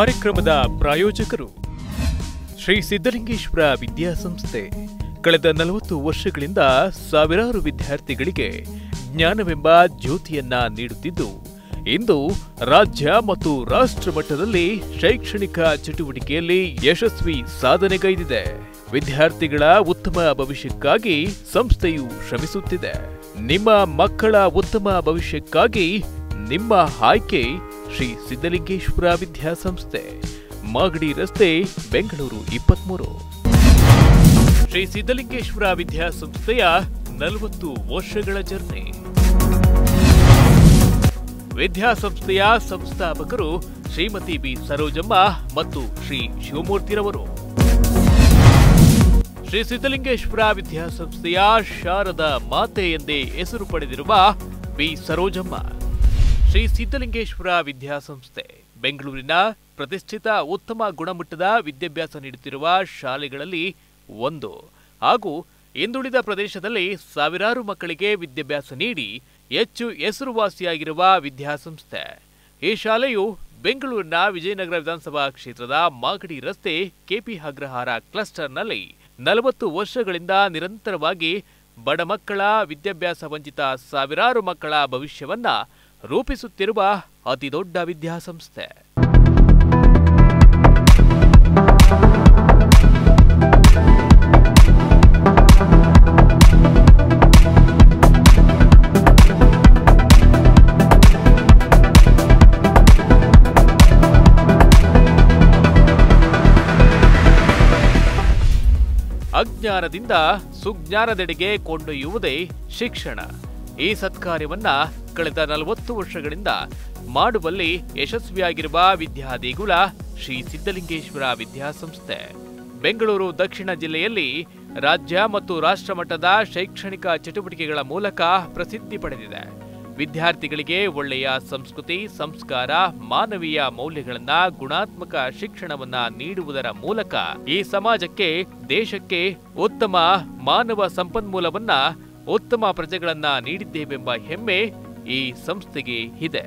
ಕಾರ್ಯಕ್ರಮದ ಪ್ರಾಯೋಜಕರು ಶ್ರೀ ಸಿದ್ದಲಿಂಗೇಶ್ವರ ವಿದ್ಯಾಸಂಸ್ಥೆ ಕಳೆದ ನಲವತ್ತು ವರ್ಷಗಳಿಂದ ಸಾವಿರಾರು ವಿದ್ಯಾರ್ಥಿಗಳಿಗೆ ಜ್ಞಾನವೆಂಬ ಜ್ಯೋತಿಯನ್ನ ನೀಡುತ್ತಿದ್ದು ಇಂದು ರಾಜ್ಯ ಮತ್ತು ರಾಷ್ಟ್ರ ಮಟ್ಟದಲ್ಲಿ ಶೈಕ್ಷಣಿಕ ಚಟುವಟಿಕೆಯಲ್ಲಿ ಯಶಸ್ವಿ ಸಾಧನೆಗೈದಿದೆ ವಿದ್ಯಾರ್ಥಿಗಳ ಉತ್ತಮ ಭವಿಷ್ಯಕ್ಕಾಗಿ ಸಂಸ್ಥೆಯು ಶ್ರಮಿಸುತ್ತಿದೆ ನಿಮ್ಮ ಮಕ್ಕಳ ಉತ್ತಮ ಭವಿಷ್ಯಕ್ಕಾಗಿ ನಿಮ್ಮ ಆಯ್ಕೆ ಶ್ರೀ ಸಿದ್ದಲಿಂಗೇಶ್ವರ ವಿದ್ಯಾಸಂಸ್ಥೆ ಮಾಗಡಿ ರಸ್ತೆ ಬೆಂಗಳೂರು ಇಪ್ಪತ್ಮೂರು ಶ್ರೀ ಸಿದ್ದಲಿಂಗೇಶ್ವರ ವಿದ್ಯಾಸಂಸ್ಥೆಯ ನಲವತ್ತು ವರ್ಷಗಳ ಜರ್ನಿ ವಿದ್ಯಾಸಂಸ್ಥೆಯ ಸಂಸ್ಥಾಪಕರು ಶ್ರೀಮತಿ ಬಿ ಸರೋಜಮ್ಮ ಮತ್ತು ಶ್ರೀ ಶಿವಮೂರ್ತಿರವರು ಶ್ರೀ ಸಿದ್ದಲಿಂಗೇಶ್ವರ ವಿದ್ಯಾಸಂಸ್ಥೆಯ ಶಾರದ ಮಾತೆ ಎಂದೇ ಹೆಸರು ಪಡೆದಿರುವ ಬಿ ಸರೋಜಮ್ಮ ಶ್ರೀ ಸಿದ್ದಲಿಂಗೇಶ್ವರ ವಿದ್ಯಾಸಂಸ್ಥೆ ಬೆಂಗಳೂರಿನ ಪ್ರತಿಷ್ಠಿತ ಉತ್ತಮ ಗುಣಮಟ್ಟದ ವಿದ್ಯಾಭ್ಯಾಸ ನೀಡುತ್ತಿರುವ ಶಾಲೆಗಳಲ್ಲಿ ಒಂದು ಹಾಗೂ ಹಿಂದುಳಿದ ಪ್ರದೇಶದಲ್ಲಿ ಸಾವಿರಾರು ಮಕ್ಕಳಿಗೆ ವಿದ್ಯಾಭ್ಯಾಸ ನೀಡಿ ಹೆಚ್ಚು ಹೆಸರುವಾಸಿಯಾಗಿರುವ ವಿದ್ಯಾಸಂಸ್ಥೆ ಈ ಶಾಲೆಯು ಬೆಂಗಳೂರಿನ ವಿಜಯನಗರ ವಿಧಾನಸಭಾ ಕ್ಷೇತ್ರದ ಮಾಗಡಿ ರಸ್ತೆ ಕೆಪಿ ಅಗ್ರಹಾರ ಕ್ಲಸ್ಟರ್ನಲ್ಲಿ ನಲವತ್ತು ವರ್ಷಗಳಿಂದ ನಿರಂತರವಾಗಿ ಬಡ ಮಕ್ಕಳ ವಿದ್ಯಾಭ್ಯಾಸ ವಂಚಿತ ಸಾವಿರಾರು ಮಕ್ಕಳ ಭವಿಷ್ಯವನ್ನ ರೂಪಿಸುತ್ತಿರುವ ಅತಿದೊಡ್ಡ ವಿದ್ಯಾಸಂಸ್ಥೆ ಅಜ್ಞಾನದಿಂದ ಸುಜ್ಞಾನದೆಡೆಗೆ ಕೊಂಡೊಯ್ಯುವುದೇ ಶಿಕ್ಷಣ ಈ ಸತ್ಕಾರ್ಯವನ್ನ ಕಳೆದ ನಲವತ್ತು ವರ್ಷಗಳಿಂದ ಮಾಡುವಲ್ಲಿ ಯಶಸ್ವಿಯಾಗಿರುವ ವಿದ್ಯಾದೇಗುಲ ಶ್ರೀ ಸಿದ್ದಲಿಂಗೇಶ್ವರ ವಿದ್ಯಾಸಂಸ್ಥೆ ಬೆಂಗಳೂರು ದಕ್ಷಿಣ ಜಿಲ್ಲೆಯಲ್ಲಿ ರಾಜ್ಯ ಮತ್ತು ರಾಷ್ಟ್ರ ಮಟ್ಟದ ಶೈಕ್ಷಣಿಕ ಚಟುವಟಿಕೆಗಳ ಮೂಲಕ ಪ್ರಸಿದ್ಧಿ ಪಡೆದಿದೆ ವಿದ್ಯಾರ್ಥಿಗಳಿಗೆ ಒಳ್ಳೆಯ ಸಂಸ್ಕೃತಿ ಸಂಸ್ಕಾರ ಮಾನವೀಯ ಮೌಲ್ಯಗಳನ್ನ ಗುಣಾತ್ಮಕ ಶಿಕ್ಷಣವನ್ನ ನೀಡುವುದರ ಮೂಲಕ ಈ ಸಮಾಜಕ್ಕೆ ದೇಶಕ್ಕೆ ಉತ್ತಮ ಮಾನವ ಸಂಪನ್ಮೂಲವನ್ನ ಉತ್ತಮ ಪ್ರಜೆಗಳನ್ನ ನೀಡಿದ್ದೇವೆಂಬ ಹೆಮ್ಮೆ ಈ ಸಂಸ್ಥೆಗೆ ಇದೆ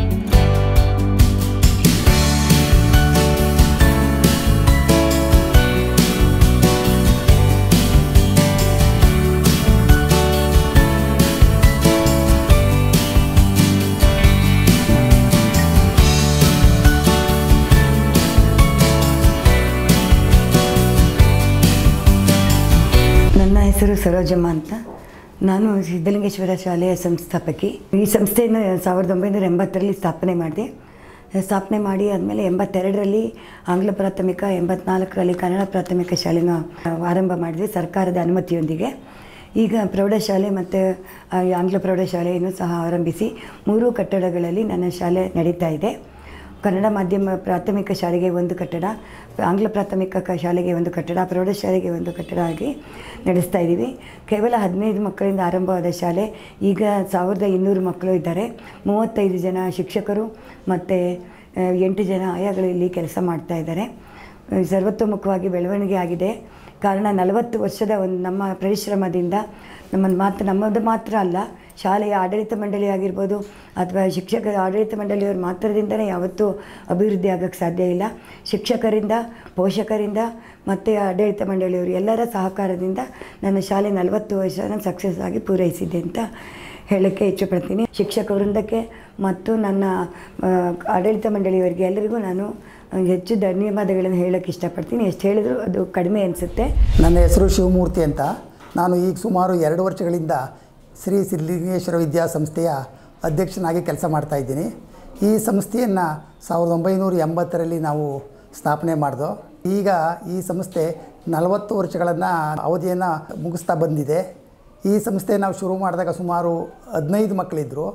ನನ್ನ ಹೆಸರು ಸರೋಜಮ್ಮ ಅಂತ ನಾನು ಸಿದ್ದಲಿಂಗೇಶ್ವರ ಶಾಲೆಯ ಸಂಸ್ಥಾಪಕಿ ಈ ಸಂಸ್ಥೆಯನ್ನು ಸಾವಿರದ ಒಂಬೈನೂರ ಎಂಬತ್ತರಲ್ಲಿ ಸ್ಥಾಪನೆ ಮಾಡಿದೆ ಸ್ಥಾಪನೆ ಮಾಡಿ ಆದಮೇಲೆ ಎಂಬತ್ತೆರಡರಲ್ಲಿ ಆಂಗ್ಲ ಪ್ರಾಥಮಿಕ ಎಂಬತ್ನಾಲ್ಕರಲ್ಲಿ ಕನ್ನಡ ಪ್ರಾಥಮಿಕ ಶಾಲೆನ ಆರಂಭ ಮಾಡಿದೆ ಸರ್ಕಾರದ ಅನುಮತಿಯೊಂದಿಗೆ ಈಗ ಪ್ರೌಢಶಾಲೆ ಮತ್ತು ಆ, ಆಂಗ್ಲ ಪ್ರೌಢಶಾಲೆಯನ್ನು ಸಹ ಆರಂಭಿಸಿ ಮೂರೂ ಕಟ್ಟಡಗಳಲ್ಲಿ ನನ್ನ ಶಾಲೆ ನಡೀತಾ ಇದೆ ಕನ್ನಡ ಮಾಧ್ಯಮ ಪ್ರಾಥಮಿಕ ಶಾಲೆಗೆ ಒಂದು ಕಟ್ಟಡ ಆಂಗ್ಲ ಪ್ರಾಥಮಿಕ ಕ ಶಾಲೆಗೆ ಒಂದು ಕಟ್ಟಡ ಪ್ರೌಢಶಾಲೆಗೆ ಒಂದು ಕಟ್ಟಡ ಆಗಿ ನಡೆಸ್ತಾ ಇದ್ದೀವಿ ಕೇವಲ ಹದಿನೈದು ಮಕ್ಕಳಿಂದ ಆರಂಭವಾದ ಶಾಲೆ ಈಗ ಸಾವಿರದ ಇನ್ನೂರು ಮಕ್ಕಳು ಇದ್ದಾರೆ ಮೂವತ್ತೈದು ಜನ ಶಿಕ್ಷಕರು ಮತ್ತು ಆ, ಎಂಟು ಜನ ಆಯಾಗಳು ಇಲ್ಲಿ ಕೆಲಸ ಮಾಡ್ತಾ ಇದ್ದಾರೆ ಆ, ಸರ್ವತೋಮುಖವಾಗಿ ಬೆಳವಣಿಗೆ ಆಗಿದೆ ಕಾರಣ ನಲವತ್ತು ವರ್ಷದ ಒಂದು ನಮ್ಮ ಪರಿಶ್ರಮದಿಂದ ನಮ್ಮ ಮಾತ್ರ ನಮ್ಮದು ಮಾತ್ರ ಅಲ್ಲ ಶಾಲೆಯ ಆಡಳಿತ ಮಂಡಳಿ ಆಗಿರ್ಬೋದು ಅಥವಾ ಶಿಕ್ಷಕರ ಆಡಳಿತ ಮಂಡಳಿಯವ್ರ ಮಾತ್ರದಿಂದಲೇ ಯಾವತ್ತೂ ಅಭಿವೃದ್ಧಿ ಆಗೋಕ್ಕೆ ಸಾಧ್ಯ ಇಲ್ಲ ಶಿಕ್ಷಕರಿಂದ ಪೋಷಕರಿಂದ ಮತ್ತು ಆಡಳಿತ ಮಂಡಳಿಯವರು ಎಲ್ಲರ ಸಹಕಾರದಿಂದ ನನ್ನ ಶಾಲೆ ನಲವತ್ತು ವರ್ಷನ ಸಕ್ಸಸ್ ಆಗಿ ಪೂರೈಸಿದೆ ಅಂತ ಹೇಳೋಕ್ಕೆ ಇಚ್ಛಪಡ್ತೀನಿ ಶಿಕ್ಷಕ ವೃಂದಕ್ಕೆ ಮತ್ತು ನನ್ನ ಆ, ಆಡಳಿತ ಮಂಡಳಿಯವರಿಗೆ ಎಲ್ಲರಿಗೂ ನಾನು ಆ, ಹೆಚ್ಚು ಧನ್ಯವಾದಗಳನ್ನು ಹೇಳೋಕ್ಕೆ ಇಷ್ಟಪಡ್ತೀನಿ ಎಷ್ಟು ಹೇಳಿದ್ರು ಅದು ಕಡಿಮೆ ಅನಿಸುತ್ತೆ ನನ್ನ ಹೆಸರು ಶಿವಮೂರ್ತಿ ಅಂತ ನಾನು ಈಗ ಸುಮಾರು ಎರಡು ವರ್ಷಗಳಿಂದ ಶ್ರೀ ಸಿದ್ಧಲಿಂಗೇಶ್ವರ ವಿದ್ಯಾಸಂಸ್ಥೆಯ ಅಧ್ಯಕ್ಷನಾಗಿ ಕೆಲಸ ಮಾಡ್ತಾ ಇದ್ದೀನಿ ಈ ಸಂಸ್ಥೆಯನ್ನು ಸಾವಿರದ ಒಂಬೈನೂರ ಎಂಬತ್ತರಲ್ಲಿ ನಾವು ಸ್ಥಾಪನೆ ಮಾಡಿದೋ ಈಗ ಈ ಸಂಸ್ಥೆ ನಲವತ್ತು ವರ್ಷಗಳನ್ನು ಅವಧಿಯನ್ನು ಮುಗಿಸ್ತಾ ಬಂದಿದೆ ಈ ಸಂಸ್ಥೆ ನಾವು ಶುರು ಮಾಡಿದಾಗ ಸುಮಾರು ಹದಿನೈದು ಮಕ್ಕಳಿದ್ದರು